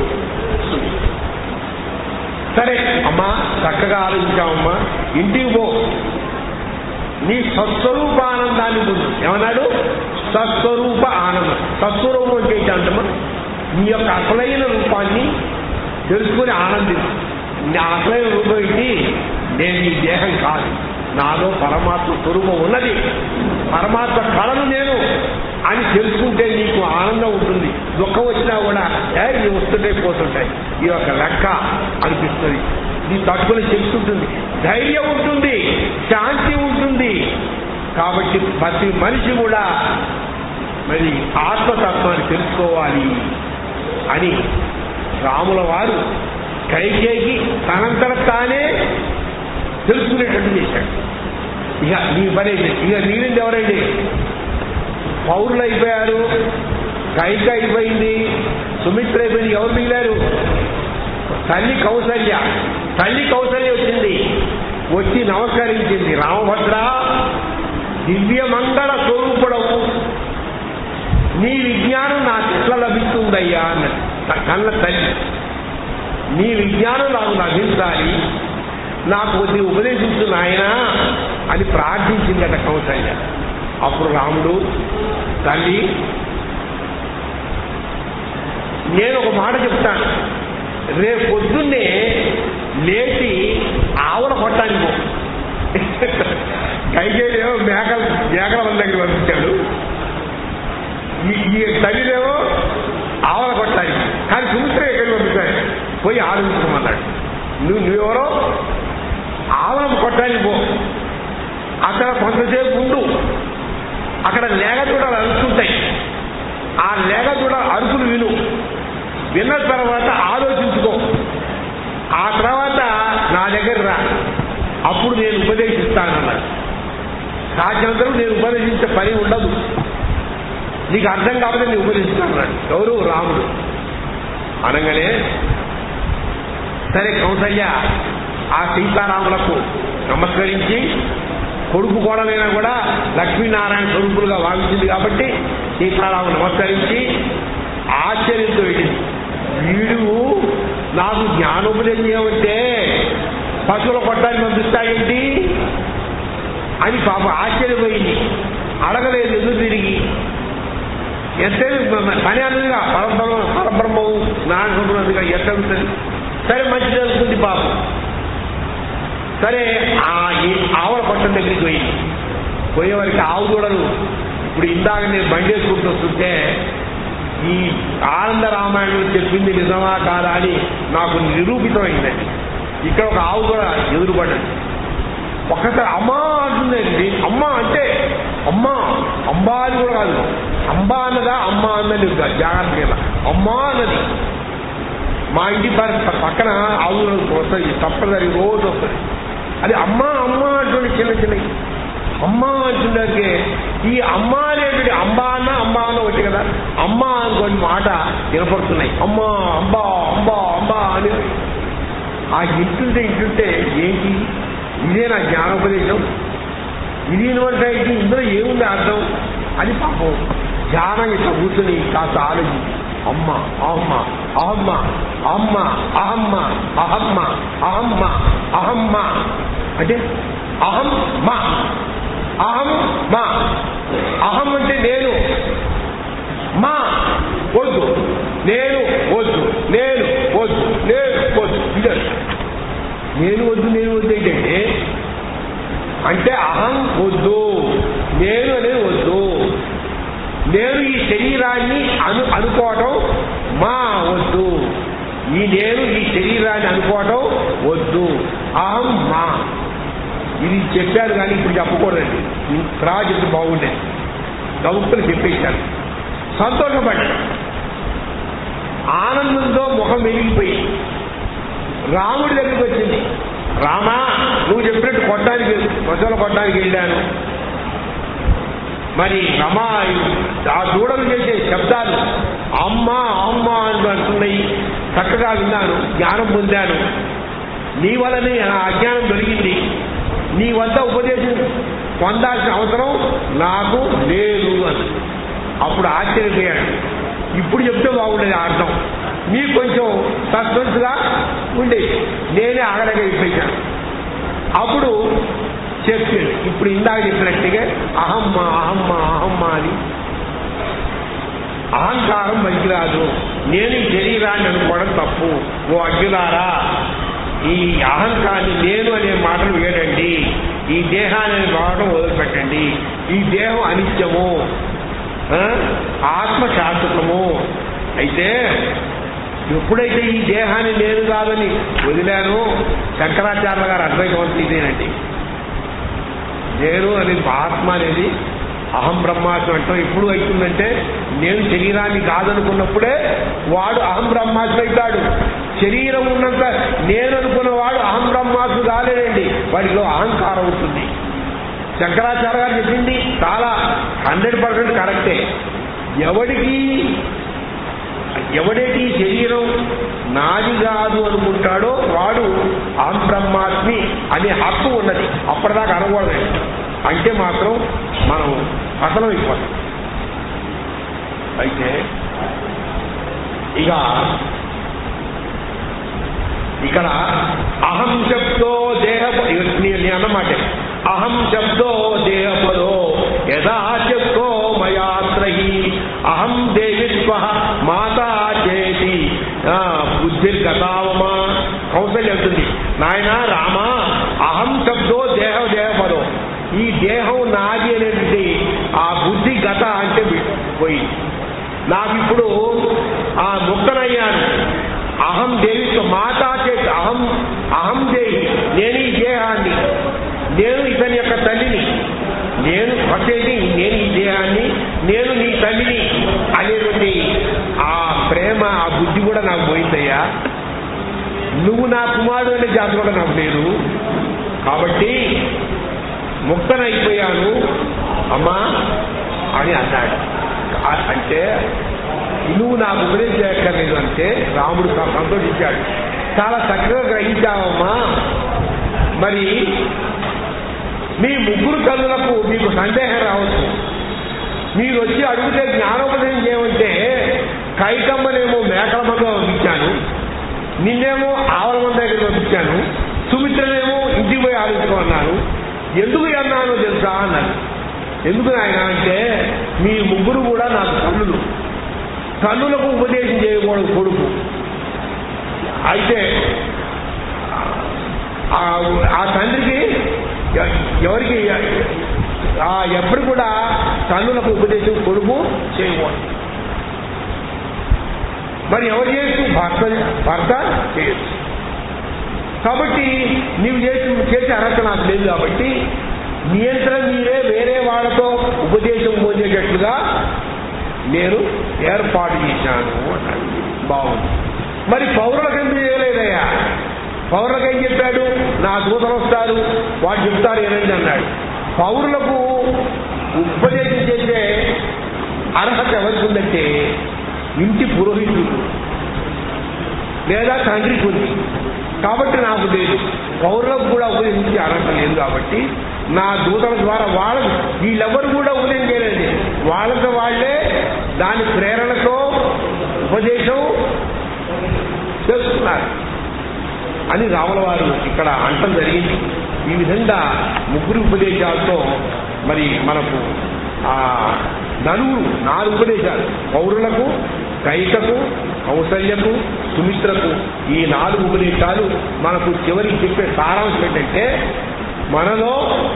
సరే అమ్మా చక్కగా ఆలోచించామమ్మా ఇంటికి పో నీ స్వస్వరూపానందాన్ని పొందు ఏమన్నాడు సస్వరూప ఆనందం సస్వరూపం అంటే ఏంటంటమ్మా నీ యొక్క అసలైన రూపాన్ని తెలుసుకుని ఆనందించు నా అసలైన రూపం ఏంటి నేను ఈ దేహం కాదు నాలో పరమాత్మ స్వరూపం ఉన్నది పరమాత్మ కళను నేను అని తెలుసుకుంటే నీకు ఆనందం ఉంటుంది దుఃఖం వచ్చినా కూడా ఏ ఇవి వస్తుంటాయి పోతుంటాయి ఈ యొక్క లెక్క అనిపిస్తుంది నీ తట్టుకునే శక్తి ఉంటుంది ధైర్యం ఉంటుంది శాంతి ఉంటుంది కాబట్టి ప్రతి మనిషి కూడా మరి ఆత్మతత్వాన్ని తెలుసుకోవాలి అని రాముల వారు కైకేయికి తనంతట తానే తెలుసుకునేటట్టు చేశాడు ఇక నీ పని అయిపోయింది. ఇక నీరింది ఎవరండి పౌరులు అయిపోయారు కైక అయిపోయింది సుమిత్ర అయిపోయింది ఎవరు మిగిలారు తల్లి కౌసల్య తల్లి కౌసల్య వచ్చింది వచ్చి నమస్కరించింది రామభద్ర దివ్య మంగళ స్వరూపుడవు నీ విజ్ఞానం నాకు ఎట్లా లభిస్తుందయ్యా అన్నది త- కన్న తల్లి నీ విజ్ఞానం నాకు లభించాలి నాకు కొద్ది ఉపదేశించు నాయనా అని ప్రార్థించిందట కౌసల్య అప్పుడు రాముడు తల్లి నేను ఒక మాట చెప్తాను రేపు పొద్దున్నే లేచి ఆవుల కొట్టానికి పో కైకేదేమో మేకల మేకల వాళ్ళ దగ్గర పంపించాడు ఈ ఈ తల్లిదేమో ఆవల కొట్టాలి కానీ సుమిత్ర ఎక్కడికి పంపించాడు పోయి ఆలోచించుకోమన్నాడు నువ్వు నువ్వెవరో ఆవలం కొట్టాలి పో అక్కడ కొంతసేపు ఉండు అక్కడ లేగ చూడాలి అరుస్తుంటాయి ఆ లేగ చూడ అరుపులు విను విన్న తర్వాత ఆలోచించుకో ఆ తర్వాత నా దగ్గర రా అప్పుడు నేను ఉపదేశిస్తానన్నాడు సాధ్యంతరం నేను ఉపదేశించే పని ఉండదు నీకు అర్థం కాకపోతే నేను ఉపదేశిస్తానన్నాడు ఎవరు రాముడు అనగానే సరే కౌసల్య ఆ సీతారాములకు నమస్కరించి కొడుకు కోడలైనా కూడా లక్ష్మీనారాయణ స్వరూపులుగా భావించింది కాబట్టి సీతారాము నమస్కరించి ఆశ్చర్యంతో వెళ్ళింది వీడు నాకు జ్ఞానోపదేశం చేయమంటే పశువుల కొట్టాన్ని పంపిస్తాయేంటి అని పాప ఆశ్చర్యపోయింది అడగలేదు ఎందుకు తిరిగి ఎంతైనా పని అన్నదిగా పరబ్రహ్మ పరబ్రహ్మము నాన్నదిగా ఎంత ఉంటుంది సరే మంచిది అనుకుంది పాపం సరే ఆ ఈ ఆవుల పట్టం దగ్గరికి పోయింది పోయేవారికి ఆవు దూడలు ఇప్పుడు ఇందాక నేను బండి వేసుకుంటూ వస్తుంటే ఈ ఆనంద రామాయణం చెప్పింది నిజమా కాదా అని నాకు నిరూపితమైందండి ఇక్కడ ఒక ఆవు కూడా ఎదురుపడ్డది ఒక్కసారి అమ్మా అంటుందండి అమ్మ అంటే అమ్మా అంబా అని కూడా కాదు అంబా అన్నదా అమ్మ అన్నది జాగ్రత్తగా అమ్మా అన్నది మా ఇంటి పక్క- పక్కన ఆవులు వస్తాయి తప్పనిసరి రోజు వస్తుంది అది అమ్మ అమ్మ అంటుంది చిన్న చిన్నవి అమ్మ అంటుండే ఈ అమ్మ అనేటువంటి అంబా అన్న అంబా అన్న వచ్చి కదా అమ్మ అనుకోని మాట వినపడుతున్నాయి అమ్మ అంబా అంబా అంబా అని ఆ ఇంటుంటే ఇంటుంటే ఏంటి ఇదే నా జ్ఞానోపదేశం ఇది యూనివర్సిటీ ఇందులో ఏముంది అర్థం అని పాపం ధ్యానం ఇట్లా కూర్చొని కాస్త ఆలోచించి అమ్మ అహమ్మ అహమ్మ అమ్మ అహమ్మ అహమ్మ అహమ్మ అహమ్మ అంటే అహం మా అహం మా అహం అంటే నేను మా వద్దు నేను వద్దు నేను వద్దు నేను వద్దు ఇదే నేను వద్దు నేను వద్దు ఏంటంటే అంటే అహం వద్దు నేను అనేది వద్దు నేను ఈ శరీరాన్ని అను అనుకోవటం మా వద్దు ఈ నేను ఈ శరీరాన్ని అనుకోవటం వద్దు అహం మా ఇది చెప్పారు కానీ ఇప్పుడు చెప్పకూడదండి తర్వాత చెప్తే బాగుండేది గౌతులు చెప్పేశాను సంతోషపడ్డాడు ఆనందంతో ముఖం వెలిగిపోయి రాముడి దగ్గరికి వచ్చింది రామా నువ్వు చెప్పినట్టు కొట్టడానికి పశువులు కొట్టడానికి వెళ్ళాను మరి రమా ఆ దూడలు చేసే శబ్దాలు అమ్మ అమ్మ అంటూ అంటున్నాయి చక్కగా విన్నాను జ్ఞానం పొందాను నీ వల్లనే నా అజ్ఞానం దొరికింది నీ వద్ద ఉపదేశం పొందాల్సిన అవసరం నాకు లేదు అని అప్పుడు ఆశ్చర్యపోయాడు ఇప్పుడు చెప్తే బాగుండేది ఆ అర్థం మీకు కొంచెం సస్పెన్స్ గా ఉండేది నేనే ఆగలేక ఇప్పేశాను అప్పుడు చెప్పాడు ఇప్పుడు ఇందాక చెప్పినట్టుగా అహమ్మ అహమ్మ అహమ్మ అని అహంకారం పనికిరాదు నేను ఈ శరీరాన్ని అనుకోవడం తప్పు ఓ అర్జునారా ఈ అహంకారాన్ని నేను అనే మాటలు వేడండి ఈ దేహాన్ని రావడం వదిలిపెట్టండి ఈ దేహం అనిత్యము ఆ? ఆత్మ శాశ్వతము అయితే ఎప్పుడైతే ఈ దేహాన్ని నేను కాదని వదిలాను శంకరాచార్య గారు అద్వైతవంతం ఇదేనండి నేను అనేది ఆత్మ అనేది అహం బ్రహ్మాస్మి అంటాం ఎప్పుడు అవుతుందంటే నేను శరీరాన్ని కాదనుకున్నప్పుడే వాడు అహం బ్రహ్మాస్మి అవుతాడు శరీరం ఉన్నంత నేను అనుకున్నవాడు అహం బ్రహ్మాస్మి కాలేదండి వాడిలో అహంకారం ఉంటుంది శంకరాచార్య గారు చెప్పింది చాలా హండ్రెడ్ పర్సెంట్ కరెక్టే ఎవడికి ఎవడైతే ఈ శరీరం నాది కాదు అనుకుంటాడో వాడు అహం బ్రహ్మాస్మి అనే హక్కు ఉన్నది అప్పటిదాకా అనకూడదు అంటే మాత్రం మనం అసలు అయిపోతాం అయితే ఇక ఇక్కడ అహం శబ్దో దేహ నీ అన్నమాట అహం శబ్దో దేహపదో యథా శబ్దో మయాత్రహి అహం దేవిత్వ మాతా చేతి బుద్ధిర్గతావమా కౌశల్య అవుతుంది నాయన రామ అహం శబ్దో దేహ దేహపదో ఈ దేహం నాది అనేది ఆ బుద్ధి గత అంటే పోయి నాకు ఇప్పుడు ఆ ముక్కనయ్యాను అహం దేవితో మాతా చేతి అహం అహం దేవి నేను ఈ దేహాన్ని నేను ఇతని యొక్క తల్లిని నేను వచ్చేది నేను ఈ దేహాన్ని నేను నీ తల్లిని అనేటువంటి ఆ ప్రేమ ఆ బుద్ధి కూడా నాకు పోయిందయ్యా నువ్వు నా కుమారుడు అనే జాతి కూడా నాకు లేదు కాబట్టి ముక్తనైపోయాను అమ్మా అని అన్నాడు ఆ- అంటే నువ్వు నాకు ఉపదేశం చేయక్కర్లేదు అంటే రాముడు సం- సంతోషించాడు చాలా చక్కగా గ్రహించావమ్మా మరి మీ ముగ్గురు తల్లులకు మీకు సందేహం రావచ్చు మీరు వచ్చి అడిగితే జ్ఞానోపదేశం చేయమంటే కైకమ్మనేమో మేకల మంద పంపించాను నిన్నేమో ఆవల మంద దగ్గర పంపించాను సుమిత్రనేమో ఇంటికి పోయి ఆలోచించుకున్నాను ఎందుకు అన్నానో తెలుసా అన్నాడు ఎందుకు ఆయన అంటే మీ ముగ్గురు కూడా నాకు తల్లులు తల్లులకు ఉపదేశం చేయకూడదు కొడుకు అయితే ఆ- ఆ తండ్రికి ఎ- ఎవరికి ఆ ఎప్పుడు కూడా తల్లులకు ఉపదేశం కొడుకు చేయకూడదు మరి ఎవరు చేయొచ్చు భర్త భర్త చేయొచ్చు కాబట్టి నీవు చేసి చేసే అర్హత నాకు లేదు కాబట్టి నియంత్రణ మీరే వేరే వాళ్ళతో ఉపదేశం పొందేటట్లుగా నేను ఏర్పాటు చేశాను అన్నాడు బాగుంది మరి పౌరులకు ఎందుకు చేయలేదయ్యా పౌరులకు ఏం చెప్పాడు నా దూతలు వస్తారు వాళ్ళు చెప్తారు ఏనండి అన్నాడు పౌరులకు ఉపదేశం చేసే అర్హత ఎవరికి ఉందంటే ఇంటి పురోహితుడు లేదా తండ్రికి ఉంది కాబట్టి నాకు లేదు పౌరులకు కూడా ఉపదేశించే అర్హత లేదు కాబట్టి నా దూతల ద్వారా వాళ్ళ వీళ్ళెవరు కూడా ఉపదేశం చేయలేదు వాళ్ళతో వాళ్ళే దాని ప్రేరణతో ఉపదేశం చేస్తున్నారు అని రాముల వారు ఇక్కడ అంటం జరిగింది ఈ విధంగా ముగ్గురు ఉపదేశాలతో మరి మనకు ఆ నలుగురు నాలుగు ఉపదేశాలు పౌరులకు కైకకు కౌసల్యకు సుమిత్రకు ఈ నాలుగు ఉపదేశాలు మనకు చివరికి చెప్పే సారాంశం ఏంటంటే మనలో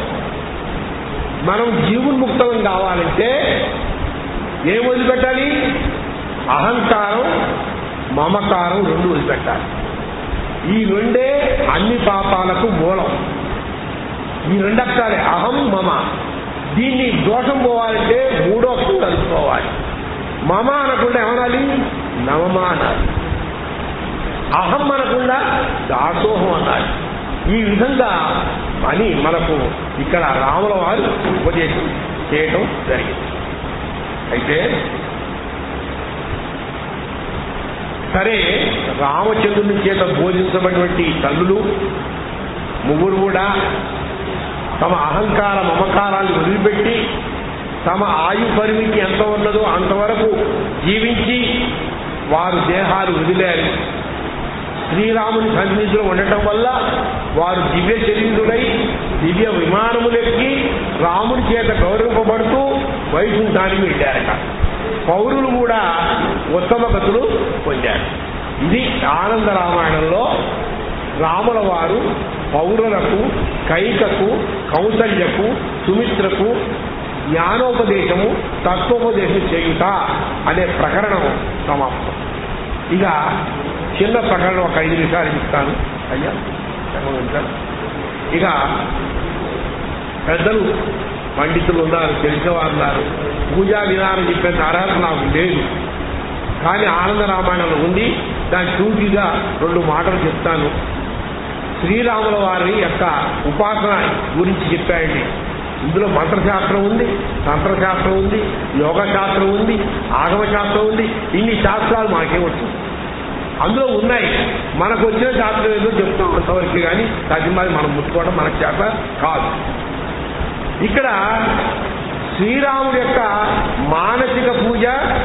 మనం జీవన్ముక్తం కావాలంటే ఏం వదిలిపెట్టాలి అహంకారం మమకారం రెండు వదిలిపెట్టాలి ఈ రెండే అన్ని పాపాలకు మూలం ఈ రెండు అక్షరాలే అహం మమ దీన్ని దోషం పోవాలంటే మూడో అక్షరం కలుపుకోవాలి మమ అనకుండా ఏమనాలి నమమ అనాలి అహం అనకుండా దాసోహం అనాలి ఈ విధంగా అని మనకు ఇక్కడ రాముల వారు ఉపదేశం చేయటం జరిగింది అయితే సరే రామచంద్రుని చేత బోధించబడినటువంటి తల్లులు ముగ్గురు కూడా తమ అహంకార మమకారాన్ని వదిలిపెట్టి తమ ఆయు పరిమితి ఎంత ఉన్నదో అంతవరకు జీవించి వారు దేహాలు వదిలారు శ్రీరాముని సన్నిధిలో ఉండటం వల్ల వారు దివ్య శరీరులై దివ్య విమానములెక్కి రాముని చేత గౌరవింపబడుతూ వైకుంఠానికి వెళ్ళారట పౌరులు కూడా ఉత్తమ గతులు పొందారు ఇది ఆనంద రామాయణంలో రాముల వారు పౌరులకు కైకకు కౌసల్యకు సుమిత్రకు జ్ఞానోపదేశము తత్వోపదేశం చేయుట అనే ప్రకరణం సమాప్తం ఇక చిన్న ప్రకరణం ఒక ఐదు నిమిషాలు ఇస్తాను అయ్యా చెప్పగలుగుతారు ఇక పెద్దలు పండితులు ఉన్నారు తెలిసిన వారు ఉన్నారు పూజా విధానం చెప్పేంత అర్హత నాకు లేదు కానీ ఆనంద రామాయణంలో ఉంది దాని చూపిగా రెండు మాటలు చెప్తాను శ్రీరాముల వారి యొక్క ఉపాసన గురించి చెప్పాయండి ఇందులో మంత్రశాస్త్రం ఉంది తంత్రశాస్త్రం ఉంది యోగ శాస్త్రం ఉంది ఆగమ శాస్త్రం ఉంది ఇన్ని శాస్త్రాలు మాకే వచ్చింది అందులో ఉన్నాయి మనకు వచ్చిన శాస్త్రం ఏదో చెప్తాం అంతవరకు కానీ తగ్గిమాది మనం ముట్టుకోవడం మనకు చేత కాదు ఇక్కడ శ్రీరాముడి యొక్క మానసిక పూజ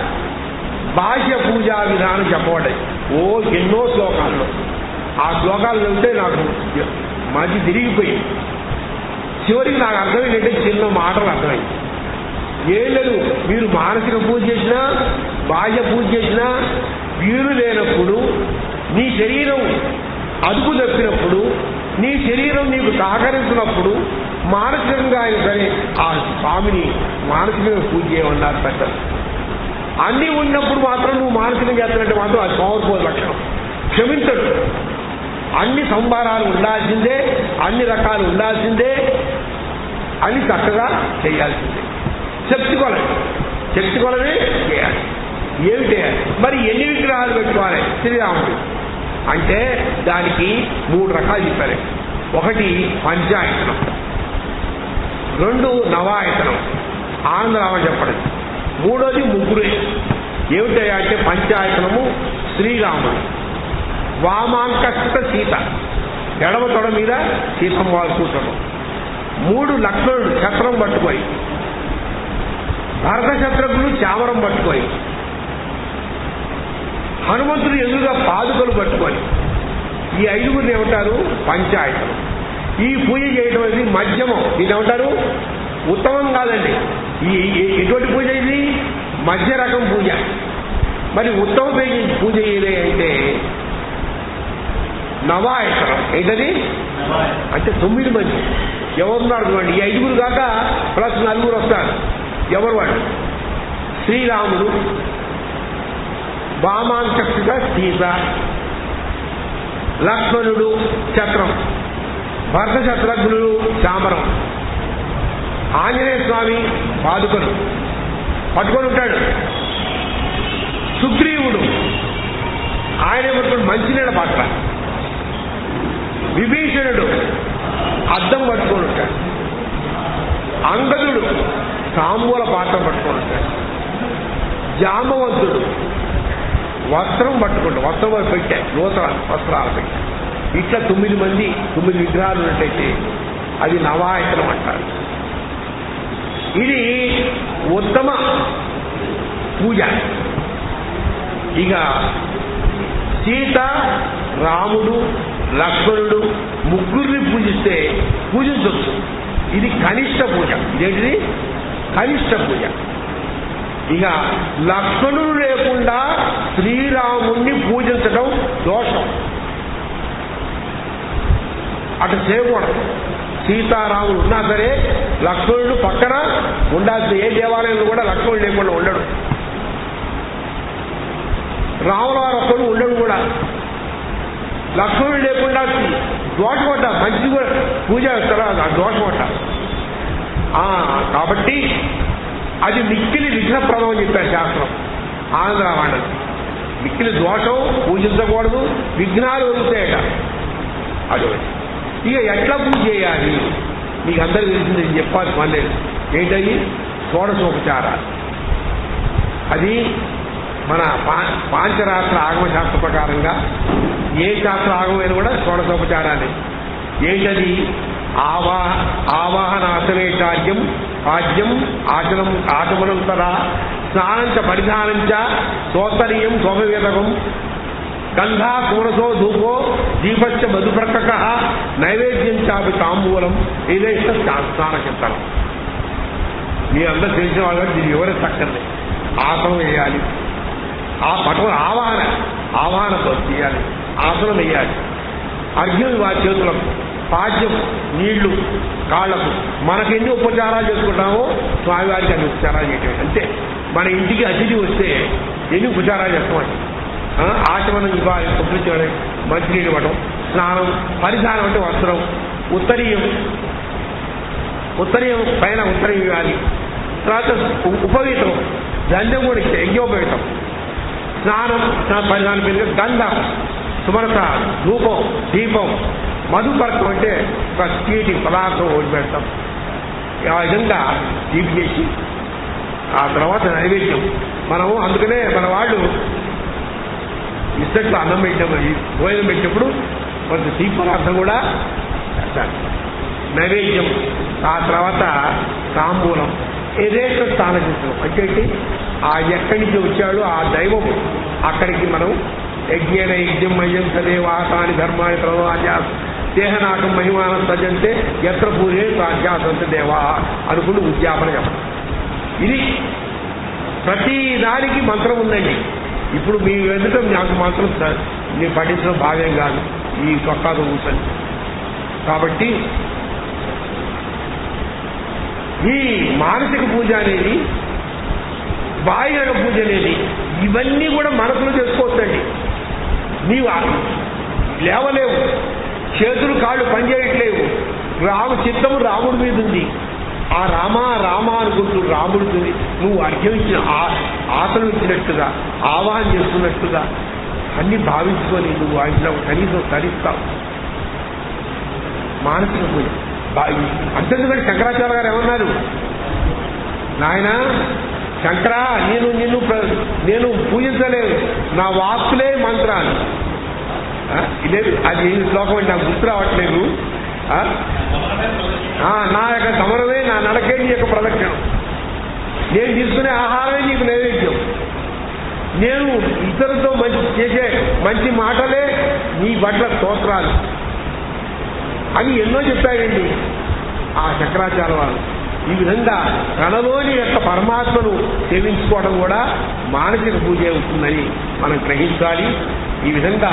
బాహ్య పూజా విధానం చెప్పబడ్డాయి ఓ ఎన్నో శ్లోకాల్లో ఆ శ్లోకాలు వెళ్తే నాకు మధ్య తిరిగిపోయింది చివరికి నాకు అర్థమైందంటే చిన్న మాటలు అర్థమైంది ఏం లేదు మీరు మానసిక పూజ చేసినా బాహ్య పూజ చేసినా వీలు లేనప్పుడు నీ శరీరం అదుపు తప్పినప్పుడు నీ శరీరం నీకు సహకరించినప్పుడు మానసికంగా అయినా సరే ఆ స్వామిని మానసికంగా పూజ చేయమన్నారు పెద్దలు అన్నీ ఉన్నప్పుడు మాత్రం నువ్వు మానసికంగా చేస్తున్నట్టు మాత్రం అది పవర్ఫుల్ లక్షణం క్షమించడు అన్ని సంభారాలు ఉండాల్సిందే అన్ని రకాలు ఉండాల్సిందే అని చక్కగా చేయాల్సిందే శక్తి కొలది శక్తి కొలది చేయాలి ఏమి చేయాలి మరి ఎన్ని విగ్రహాలు పెట్టుకోవాలి శ్రీరాముడు అంటే దానికి మూడు రకాలు చెప్పారు ఒకటి పంచాయతనం రెండు నవాయతనం ఆనందరామ చెప్పడం మూడోది ముగ్గురే ఏమిటయ్యా అంటే పంచాయతనము శ్రీరాముడు వామాంకస్థిత సీత ఎడమ తొడ మీద సీతమ్మ వారు కూర్చోడం మూడు లక్ష్మణుడు ఛత్రం పట్టుకొని భరత శత్రుఘ్నులు చామరం పట్టుకొని హనుమంతుడు ఎదురుగా పాదుకలు పట్టుకొని ఈ ఐదుగురిని ఏమంటారు పంచాయతం ఈ పూజ చేయడం అనేది మధ్యమం ఇది ఏమంటారు ఉత్తమం కాదండి ఈ ఈ- ఎటువంటి పూజ ఇది మధ్య రకం పూజ మరి ఉత్తమ పూజ పూజ ఏదే అంటే నవాయతనం ఏంటది అంటే తొమ్మిది మంది ఎవరున్నారు చూడండి ఈ ఐదుగురు కాక ప్లస్ నలుగురు వస్తారు ఎవరు వాళ్ళు శ్రీరాముడు వామాంకస్థిత సీత లక్ష్మణుడు చక్రం భరత శత్రుఘ్నుడు చామరం ఆంజనేయ స్వామి పాదుకలు పట్టుకొని ఉంటాడు సుగ్రీవుడు ఆయన ఏమంటాడు మంచినీళ్ళ పాత్ర విభీషణుడు అద్దం పట్టుకొని ఉంటాడు అంగదుడు తాంబూల పాత్ర పట్టుకొని ఉంటాడు జామవంతుడు వస్త్రం పట్టుకుంటాడు వస్త్రం వారు పెట్టా నూతన వస్త్రాలు పెట్టా ఇట్లా తొమ్మిది మంది తొమ్మిది విగ్రహాలు ఉన్నట్టయితే అది నవాయతనం అంటారు ఇది ఉత్తమ పూజ ఇక సీత రాముడు లక్ష్మణుడు ముగ్గురిని పూజిస్తే పూజించవచ్చు ఇది కనిష్ట పూజ ఇదేంటిది కనిష్ట పూజ ఇక లక్ష్మణుడు లేకుండా శ్రీరాముణ్ణి పూజించడం దోషం అటు చేయకూడదు సీతారాముడు ఉన్నా సరే లక్ష్మణుడు పక్కన ఉండాల్సిన ఏ దేవాలయంలో కూడా లక్ష్మణుడు లేకుండా ఉండడు రాముల వారు ఒక్కడు ఉండడు కూడా లక్ష్మణుడు లేకుండా దోషం అంట మంచి కూడా పూజ చేస్తారా ఆ దోషం అంట ఆ, కాబట్టి అది మిక్కిలి విఘ్నప్రదం అని చెప్పారు శాస్త్రం ఆనందరామాయణం మిక్కిలి దోషం పూజించకూడదు విఘ్నాలు వదులుతాయట అదొకటి ఇక ఎట్లా పూజ చేయాలి మీకు అందరికీ తెలిసింది నేను చెప్పాల్సి పని లేదు ఏంటది షోడశోపచారాలు అది మన పా- పాంచరాత్ర ఆగమ శాస్త్ర ప్రకారంగా ఏ శాస్త్ర ఆగమైన కూడా షోడశోపచారాలే ఏంటది ఆవా ఆవాహనాసనే కార్యం పాద్యం ఆచనం ఆచమనం తదా స్నానంచ పరిధానంచ సోత్తరీయం శోభవేదకం గంధా కూరసో ధూపో దీపశ్చ మధుప్రకక నైవేద్యం చాపి తాంబూలం ఇదే స్నాన చిత్తనం మీ అందరూ తెలిసిన వాళ్ళు దీన్ని ఎవరే చక్కర్లే ఆసనం వేయాలి ఆ పటం ఆవాహన ఆవాహనతో చేయాలి ఆసనం వేయాలి అర్ఘ్యం వారి చేతులకు పాద్యం నీళ్లు కాళ్లకు మనకి ఎన్ని ఉపచారాలు చేసుకుంటామో స్వామివారికి అన్ని ఉపచారాలు చేయటమే అంతే మన ఇంటికి అతిథి వస్తే ఎన్ని ఉపచారాలు చేస్తామండి ఆ, ఆచమనం ఇవ్వాలి శుభ్రించడం మంచినీళ్ళు ఇవ్వడం స్నానం పరిధానం అంటే వస్త్రం ఉత్తరీయం ఉత్తరీయం పైన ఉత్తరీయం ఇవ్వాలి తర్వాత ఉ- ఉపవీతం దండం కూడా ఇచ్చే యజ్ఞోపవీతం స్నానం స్నా- పరిధానం పేరు గంధం సుమరత ధూపం దీపం మధుపరకం అంటే ఒక తీటి పదార్థం ఓడి పెడతాం ఆ విధంగా తీపి చేసి ఆ తర్వాత నైవేద్యం మనము అందుకనే మన వాళ్ళు ఇద్దట్లో అన్నం పెట్టినప్పుడు ఈ భోజనం పెట్టినప్పుడు కొంత తీపి పదార్థం కూడా పెడతారు నైవేద్యం ఆ తర్వాత తాంబూలం ఏదైతే స్థానచించడం అంటే ఏంటి? ఆ ఎక్కడి నుంచి వచ్చాడో ఆ దైవం అక్కడికి మనం యజ్ఞేన యజ్ఞం మయ్యం సదేవాసాని ధర్మాని ప్రవాజా దేహనాకం మహిమానం సజంతే ఎత్ర పూజే ప్రాధ్యాసంత దేవా అనుకుని ఉద్యాపన చెప్పడం ఇది ప్రతి దానికి మంత్రం ఉందండి ఇప్పుడు మీ ఎదుట నాకు మంత్రం సార్ మీరు పఠించడం భావ్యం కాదు ఈ చొక్కాతో కూర్చొని కాబట్టి ఈ మానసిక పూజ అనేది బాహ్య పూజ అనేది ఇవన్నీ కూడా మనసులో చేసుకోవచ్చండి నీవు ఆ- లేవలేవు చేతులు కాళ్ళు పనిచేయట్లేవు రాము చిత్తము రాముడి మీద ఉంది ఆ రామ రామ అనుకుంటూ రాముడికి నువ్వు అర్ఘ్యమించిన ఆసనం ఇచ్చినట్టుగా ఆవాహన చేస్తున్నట్టుగా అన్ని భావించుకొని నువ్వు ఆయన కనీసం తరిస్తావు మానసిక పూజ బా- అంతేందుకంటే శంకరాచార్య గారు ఏమన్నారు నాయన శంకరా నేను నిన్ను ప్ర- నేను పూజించలేదు నా వాక్కులే మంత్రాలు ఆ, ఇదే అది శ్లోకం అంటే నాకు గుర్తు రావట్లేదు ఆ? ఆ, నా యొక్క సమరమే నా నడకే నీ యొక్క ప్రదక్షిణం నేను తీసుకునే ఆహారమే నీకు నైవేద్యం నేను ఇతరులతో మంచి చేసే మంచి మాటలే నీ పట్ల స్తోత్రాలు అని ఎన్నో చెప్పాడండి ఆ శంకరాచార్య వారు ఈ విధంగా తనలోని యొక్క పరమాత్మను సేవించుకోవడం కూడా మానసిక పూజ అవుతుందని మనం గ్రహించాలి ఈ విధంగా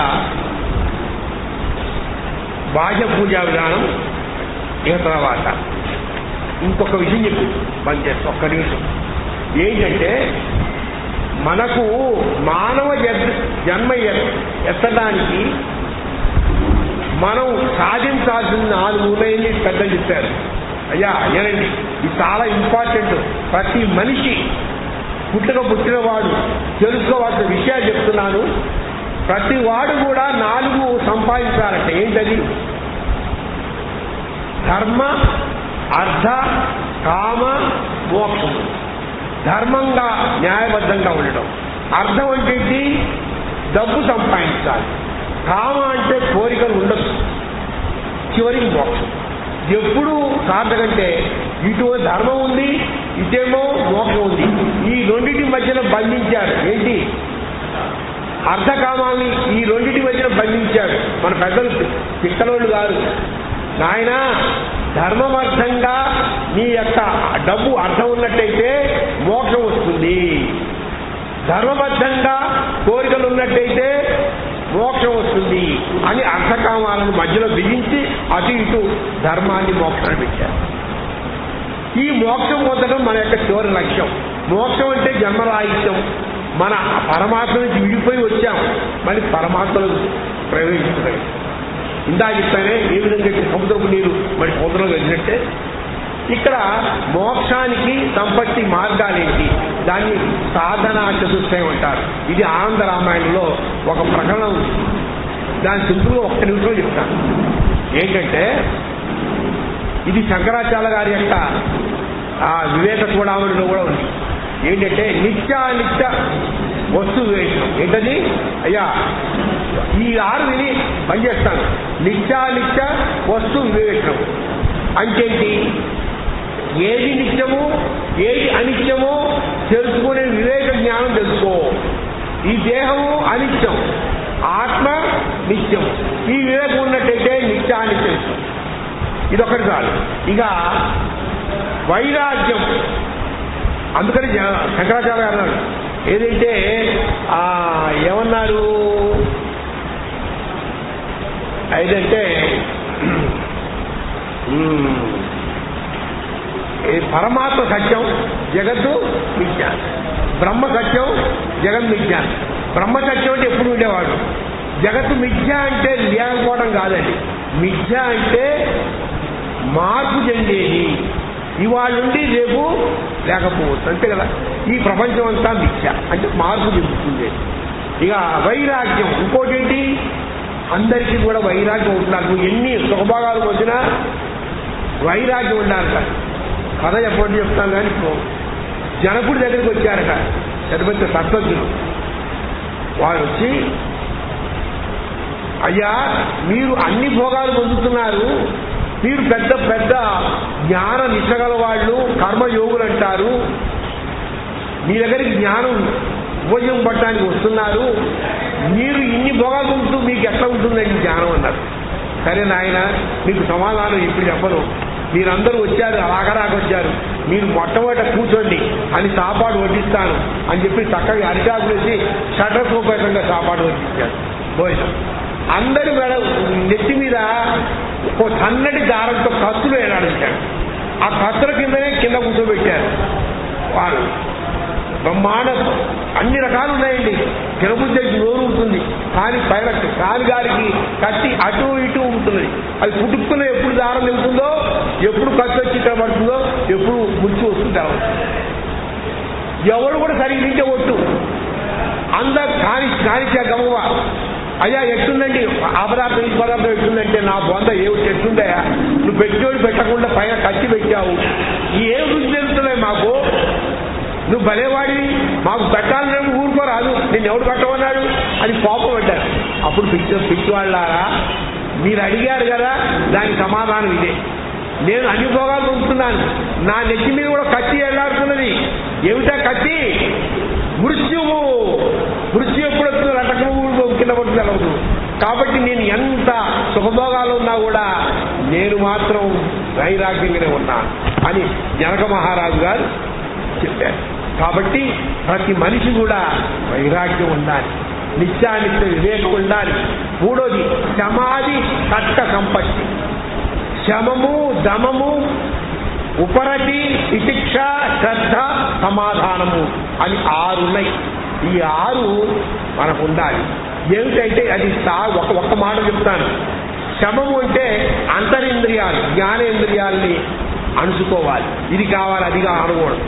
బాహ్య పూజా విధానం ఇక తర్వాత ఇంకొక విషయం చెప్పి బంద్ చేస్తా ఒక్క నిమిషం ఏంటంటే మనకు మానవ జన్- జన్మ ఎత్- ఎత్తడానికి మనం సాధించాల్సిన నాలుగు ఉన్నాయని పెద్దలు చెప్పారు అయ్యా ఏనండి ఇది చాలా ఇంపార్టెంట్ ప్రతి మనిషి పుట్టిన పుట్టినవాడు తెలుసుకోవాల్సిన విషయాలు చెప్తున్నాను ప్రతి వాడు కూడా నాలుగు సంపాదించాలంటే ఏంటది ధర్మ అర్థ కామ మోక్షం ధర్మంగా న్యాయబద్ధంగా ఉండడం అర్థం అంటే ఏంటి? డబ్బు సంపాదించాలి కామ అంటే కోరికలు ఉండదు చివరికి మోక్షం ఎప్పుడు సాధకంటే ఇటు ధర్మం ఉంది ఇటేమో మోక్షం ఉంది ఈ రెండింటి మధ్యన బంధించారు ఏంటి అర్ధకామాన్ని ఈ రెండింటి మధ్యన బంధించాడు మన పెద్దలు పిక్కలోళ్ళు గారు నాయన ధర్మమర్థంగా నీ యొక్క డబ్బు అర్థం ఉన్నట్టయితే మోక్షం వస్తుంది ధర్మబద్ధంగా కోరికలు ఉన్నట్టయితే మోక్షం వస్తుంది అని అర్థకామాలను మధ్యలో బిగించి అటు ఇటు ధర్మాన్ని మోక్షాన్ని పెట్టారు ఈ మోక్షం పొందడం మన యొక్క చివరి లక్ష్యం మోక్షం అంటే జన్మరాహిత్యం మన పరమాత్మ నుంచి విడిపోయి వచ్చాం మరి పరమాత్మలో ప్రవేశిస్తున్నాయి ఇందా చెప్పానే ఏ విధంగా అయితే సముద్రపు నీరు మరి సముద్రంలో వెళ్ళినట్టే ఇక్కడ మోక్షానికి సంపత్తి మార్గాలేంటి దాన్ని సాధనా చతుష్టయం అంటారు ఇది ఆనంద రామాయణంలో ఒక ప్రకరణం ఉంది దాని సింపుల్గా ఒక్క నిమిషంలో చెప్తాను ఏంటంటే ఇది శంకరాచార్య గారి యొక్క ఆ వివేక చూడమనిలో కూడా ఉంది ఏంటంటే నిత్యానిత్య వస్తు వివేచనం ఏంటది అయ్యా ఈ ఆరు విని పనిచేస్తాను నిత్యానిత్య వస్తు వివేచనం అంటేంటి ఏది నిత్యము ఏది అనిత్యమో తెలుసుకునే వివేక జ్ఞానం తెలుసుకో ఈ దేహము అనిత్యం ఆత్మ నిత్యం ఈ వివేకం ఉన్నట్టయితే నిత్యానిత్యం ఇదొకటి చాలు ఇక వైరాగ్యం అందుకని జ- శంకరాచార్య గారు అన్నారు ఏదైతే ఆ ఏమన్నారు ఏదంటే ఉమ్, ఈ పరమాత్మ సత్యం జగత్తు మిథ్య బ్రహ్మ సత్యం జగన్ మిథ్య బ్రహ్మ సత్యం అంటే ఎప్పుడు ఉండేవాడు జగత్తు మిథ్య అంటే లేకపోవడం కాదండి మిథ్య అంటే మార్పు చెందేది ఇవాళ నుండి రేపు లేకపోవచ్చు అంతే కదా ఈ ప్రపంచం అంతా మిథ్య అంటే మార్పు చెందుతుంది ఇక వైరాగ్యం ఇంకోటి ఏంటి అందరికీ కూడా వైరాగ్యం ఉండాలి నువ్వు ఎన్ని సుఖభాగాలు వచ్చినా వైరాగ్యం ఉండాలట కథ ఎప్పటి చెప్తాను కానీ ఇప్పుడు జనకుడి దగ్గరికి వచ్చారట పెద్ద పెద్ద సర్పంచులు వారు వచ్చి అయ్యా మీరు అన్ని భోగాలు పొందుతున్నారు మీరు పెద్ద పెద్ద జ్ఞాన నిచ్చగల వాళ్ళు కర్మయోగులు అంటారు మీ దగ్గరికి జ్ఞానం భోజనం పట్టడానికి వస్తున్నారు మీరు ఇన్ని భోగాలు పొందుతూ మీకు ఎట్లా ఉంటుందండి జ్ఞానం అన్నారు సరే నాయన మీకు సమాధానం ఇప్పుడు చెప్పను మీరందరూ వచ్చారు అలాగరాకు వచ్చారు మీరు మొట్టమొదట కూర్చోండి అని సాపాడు వడ్డిస్తాను అని చెప్పి చక్కగా అరిటాకు వేసి షటకోపేతంగా సాపాడు వడ్డించారు భోజనం అందరి మేడ నెత్తి మీద ఓ సన్నటి దారంతో కత్తులు ఏడాడించాడు ఆ కత్తుల కిందనే కింద కూర్చోబెట్టారు వారు బ్రహ్మాండ అన్ని రకాలు ఉన్నాయండి తిరుపతి నోరు ఉంటుంది కానీ పైన కాలు గారికి కత్తి అటు ఇటు ఉంటుంది అది పుట్టుకున్న ఎప్పుడు దారం వెళ్తుందో ఎప్పుడు కత్తి వచ్చి ఇక్కడ పడుతుందో ఎప్పుడు ముచ్చి వస్తుంటారు ఎవరు కూడా సరిగ్గా తింటే ఒట్టు అంద కాని కానిచ్చా గమవ అయ్యా ఎట్టుందండి ఆ పదార్థం ఈ పదార్థం ఎట్టుందంటే నా బొంద ఏమిటి ఎట్టుందయ్యా నువ్వు పెట్టోడు పెట్టకుండా పైన కత్తి పెట్టావు ఏం రుచి తెలుస్తున్నాయి మాకు నువ్వు భలేవాడివి మాకు పెట్టాలని ఊరుకోరాదు నేను ఎవడు పెట్టమన్నాడు అని కోపం పడ్డారు అప్పుడు పిచ్చి పిచ్చివాళ్ళారా మీరు అడిగారు కదా దానికి సమాధానం ఇదే నేను అన్ని భోగాలు పొందుతున్నాను నా నెత్తి మీద కూడా కత్తి ఎల్లాడుతున్నది ఏమిటా కత్తి మృత్యువు మృత్యు ఎప్పుడు వస్తుంది రటకము కింద పడుతుంది తెలవదు కాబట్టి నేను ఎంత సుఖభోగాలు ఉన్నా కూడా నేను మాత్రం వైరాగ్యంగానే ఉన్నాను అని జనక మహారాజు గారు చెప్పారు కాబట్టి ప్రతి మనిషి కూడా వైరాగ్యం ఉండాలి నిత్యానిత్య వివేకం ఉండాలి మూడోది సమాధి కట్ట సంపత్తి శమము దమము ఉపరతి తితిక్ష శ్రద్ధ సమాధానము అని ఆరు ఉన్నాయి ఈ ఆరు మనకు ఉండాలి ఏమిటంటే అది సా- ఒక ఒక్క మాట చెప్తాను శమము అంటే అంతరింద్రియాలు జ్ఞానేంద్రియాల్ని అణుచుకోవాలి ఇది కావాలి అది అనకూడదు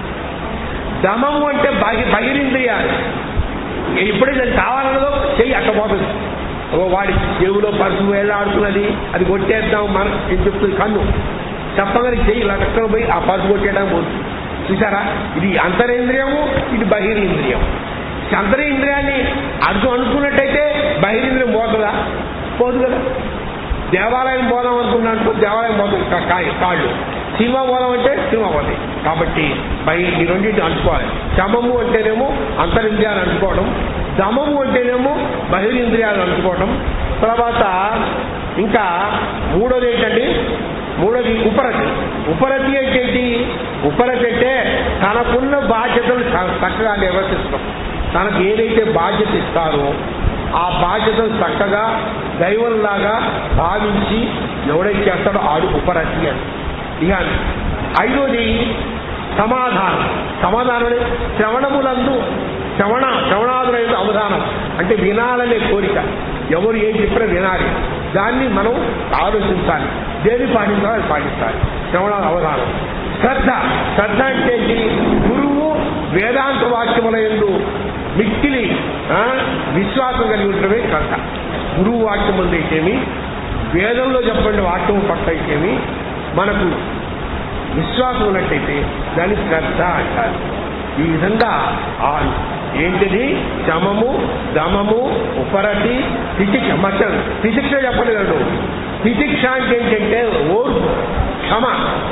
దమము అంటే బహి బహిరింద్రియాలు ఎప్పుడైతే అది కావాలన్నదో చెయ్యి అట్టపోతుంది ఓ వాడి చెవులో పరుసు వేలాడుతున్నది అది కొట్టేద్దాం మన ఏం చెప్తుంది కన్ను చెప్పగానే చెయ్యి లక్షలు పోయి ఆ పరుసు కొట్టేయడానికి పోతుంది చూసారా ఇది అంతరేంద్రియము ఇది బహిరింద్రియం అంతరేంద్రియాన్ని అర్థం అనుకున్నట్టయితే బహిరింద్రియం పోతుందా పోదు కదా దేవాలయం పోదాం అనుకున్నట్టు దేవాలయం పోతుంది కా- కా- కాళ్ళు సినిమా పోదాం అంటే సినిమా పోతాయి కాబట్టి బయట ఈ రెండింటిని అంటుకోవాలి శమము అంటేనేమో అంతరింద్రియాలు అంటుకోవడం దమము అంటేనేమో బహిరింద్రియాలు అంటుకోవడం తర్వాత ఇంకా మూడోది ఏంటండి మూడోది ఉపరతి ఉపరతి అంటే ఏంటి ఉపరతి అంటే తనకున్న బాధ్యతలు చ- చక్కగా నిర్వర్తిస్తాం తనకు ఏదైతే బాధ్యత ఇస్తారో ఆ బాధ్యతను చక్కగా దైవంలాగా భావించి ఎవడైతే చేస్తాడో ఆడు ఉపరతి అని ఇక ఐదోది సమాధానం సమాధానం అంటే శ్రవణములందు శ్రవణ శ్రవణాదులైన అవధానం అంటే వినాలనే కోరిక ఎవరు ఏం చెప్పినా వినాలి దాన్ని మనం ఆలోచించాలి దేని పాటించాలో అది పాటించాలి శ్రవణ అవధానం శ్రద్ధ శ్రద్ధ అంటే ఏంటి? గురువు వేదాంత వాక్యముల ఎందు మిక్కిలి ఆ, విశ్వాసం కలిగి ఉండడమే శ్రద్ధ గురువు వాక్యం అయితేమి వేదంలో చెప్పండి వాక్యం పట్ల అయితేమి మనకు విశ్వాసం ఉన్నట్టయితే దాన్ని శ్రద్ధ అంటారు ఈ విధంగా ఆ ఏంటిది శమము దమము ఉపరతి తితిక్ష మధ్య తితిక్ష చెప్పలేదు తితిక్ష అంటే ఏంటంటే ఓర్పు క్షమ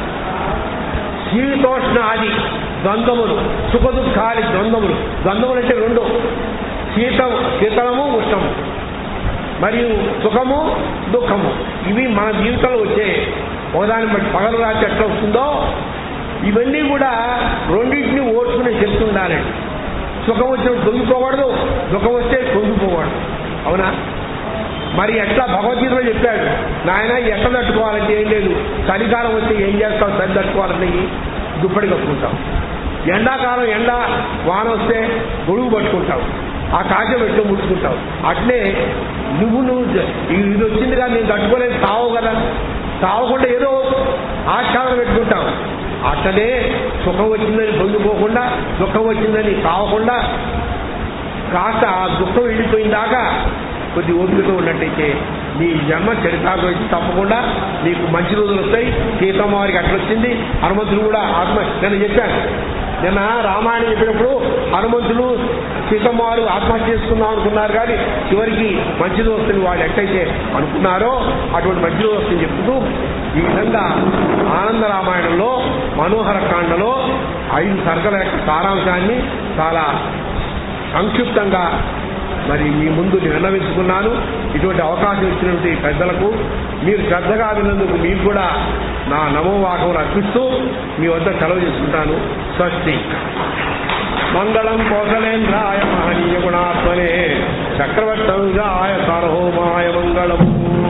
శీతోష్ణ ఆది ద్వంద్వములు సుఖ దుఃఖాది ద్వంద్వములు ద్వంద్వములు అంటే రెండు శీతం శీతలము ఉష్ణము మరియు సుఖము దుఃఖము ఇవి మన జీవితంలో వచ్చే ఒకదాన్ని బట్టి పగలు రాత్రి ఎట్లా వస్తుందో ఇవన్నీ కూడా రెండింటిని ఓడ్చుకునే శక్తి ఉండాలండి సుఖం వచ్చినప్పుడు తొంగిపోకూడదు దుఃఖం వస్తే తొంగిపోకూడదు అవునా మరి ఎట్లా భగవద్గీతలో చెప్పాడు నాయన ఎట్ట తట్టుకోవాలంటే ఏం లేదు చలికాలం వస్తే ఏం చేస్తావు చలి తట్టుకోవాలంటే దుప్పటి కప్పుకుంటావు ఎండాకాలం ఎండ వాన వస్తే గొడుగు పట్టుకుంటావు ఆ కాజ పెట్టు ముట్టుకుంటావు అట్లే నువ్వు నువ్వు జ- ఇది వచ్చింది కానీ నేను తట్టుకోలేదు తావు కదా తావకుండా ఏదో ఆచ్ఛాదన పెట్టుకుంటావు అట్లనే సుఖం వచ్చిందని పొంగిపోకుండా దుఃఖం వచ్చిందని తావకుండా కాస్త ఆ దుఃఖం వెళ్ళిపోయిందాకా కొద్ది ఓపికతో ఉన్నట్టయితే నీ జన్మ చరితార్థం వచ్చి తప్పకుండా నీకు మంచి రోజులు వస్తాయి సీతమ్మ వారికి అట్లా వచ్చింది హనుమంతుడు కూడా ఆత్మ నేను చెప్పాను నిన్న రామాయణం చెప్పినప్పుడు హనుమంతుడు సీతమ్మ వారు ఆత్మహత్య చేసుకుందాం అనుకున్నారు కానీ చివరికి మంచి రోజు వస్తుంది వాళ్ళు ఎట్టయితే అనుకున్నారో అటువంటి మంచి రోజు వస్తుంది చెప్తూ ఈ విధంగా ఆనంద రామాయణంలో మనోహర కాండలో ఐదు సర్గల యొక్క సారాంశాన్ని చాలా సంక్షిప్తంగా మరి మీ ముందు నిర్ణయించుకున్నాను ఇటువంటి అవకాశం ఇచ్చినటువంటి పెద్దలకు మీరు శ్రద్ధగా విన్నందుకు మీకు కూడా నా నమోవాకం అర్పిస్తూ మీ వద్ద సెలవు చేసుకుంటాను స్వస్తి మంగళం కోసలేంద్రాయ మహనీయ గుణాత్మనే చక్రవర్తంగాయ సార్వభౌమాయ మంగళం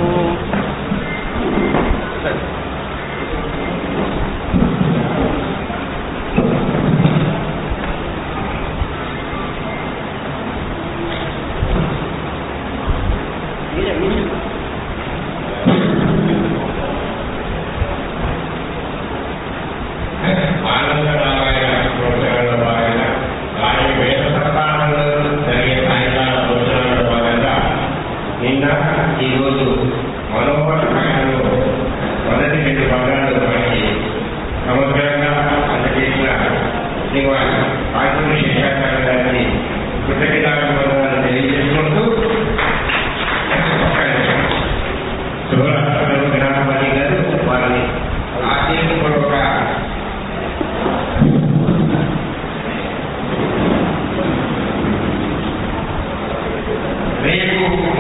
ఆనందరామాయణ ప్రోత్సాహంలో భాగంగా వారి వేద ప్రస్థానంలో జరిగే సాయంకాల భోజనాల్లో భాగంగా నిన్న ఈరోజు మనోహర కాండలో మొదటి రెండు భాగాలు మనకి సమగ్రంగా అందజేసిన శ్రీనివాస్ ఆచరణ శేషాచార్య గారిని కృతజ్ఞతాభివందనాలు తెలియజేసుకుంటూ శుభరాత్రులు గణపతి గారు వారిని ఆశీర్వపూర్వక రేపు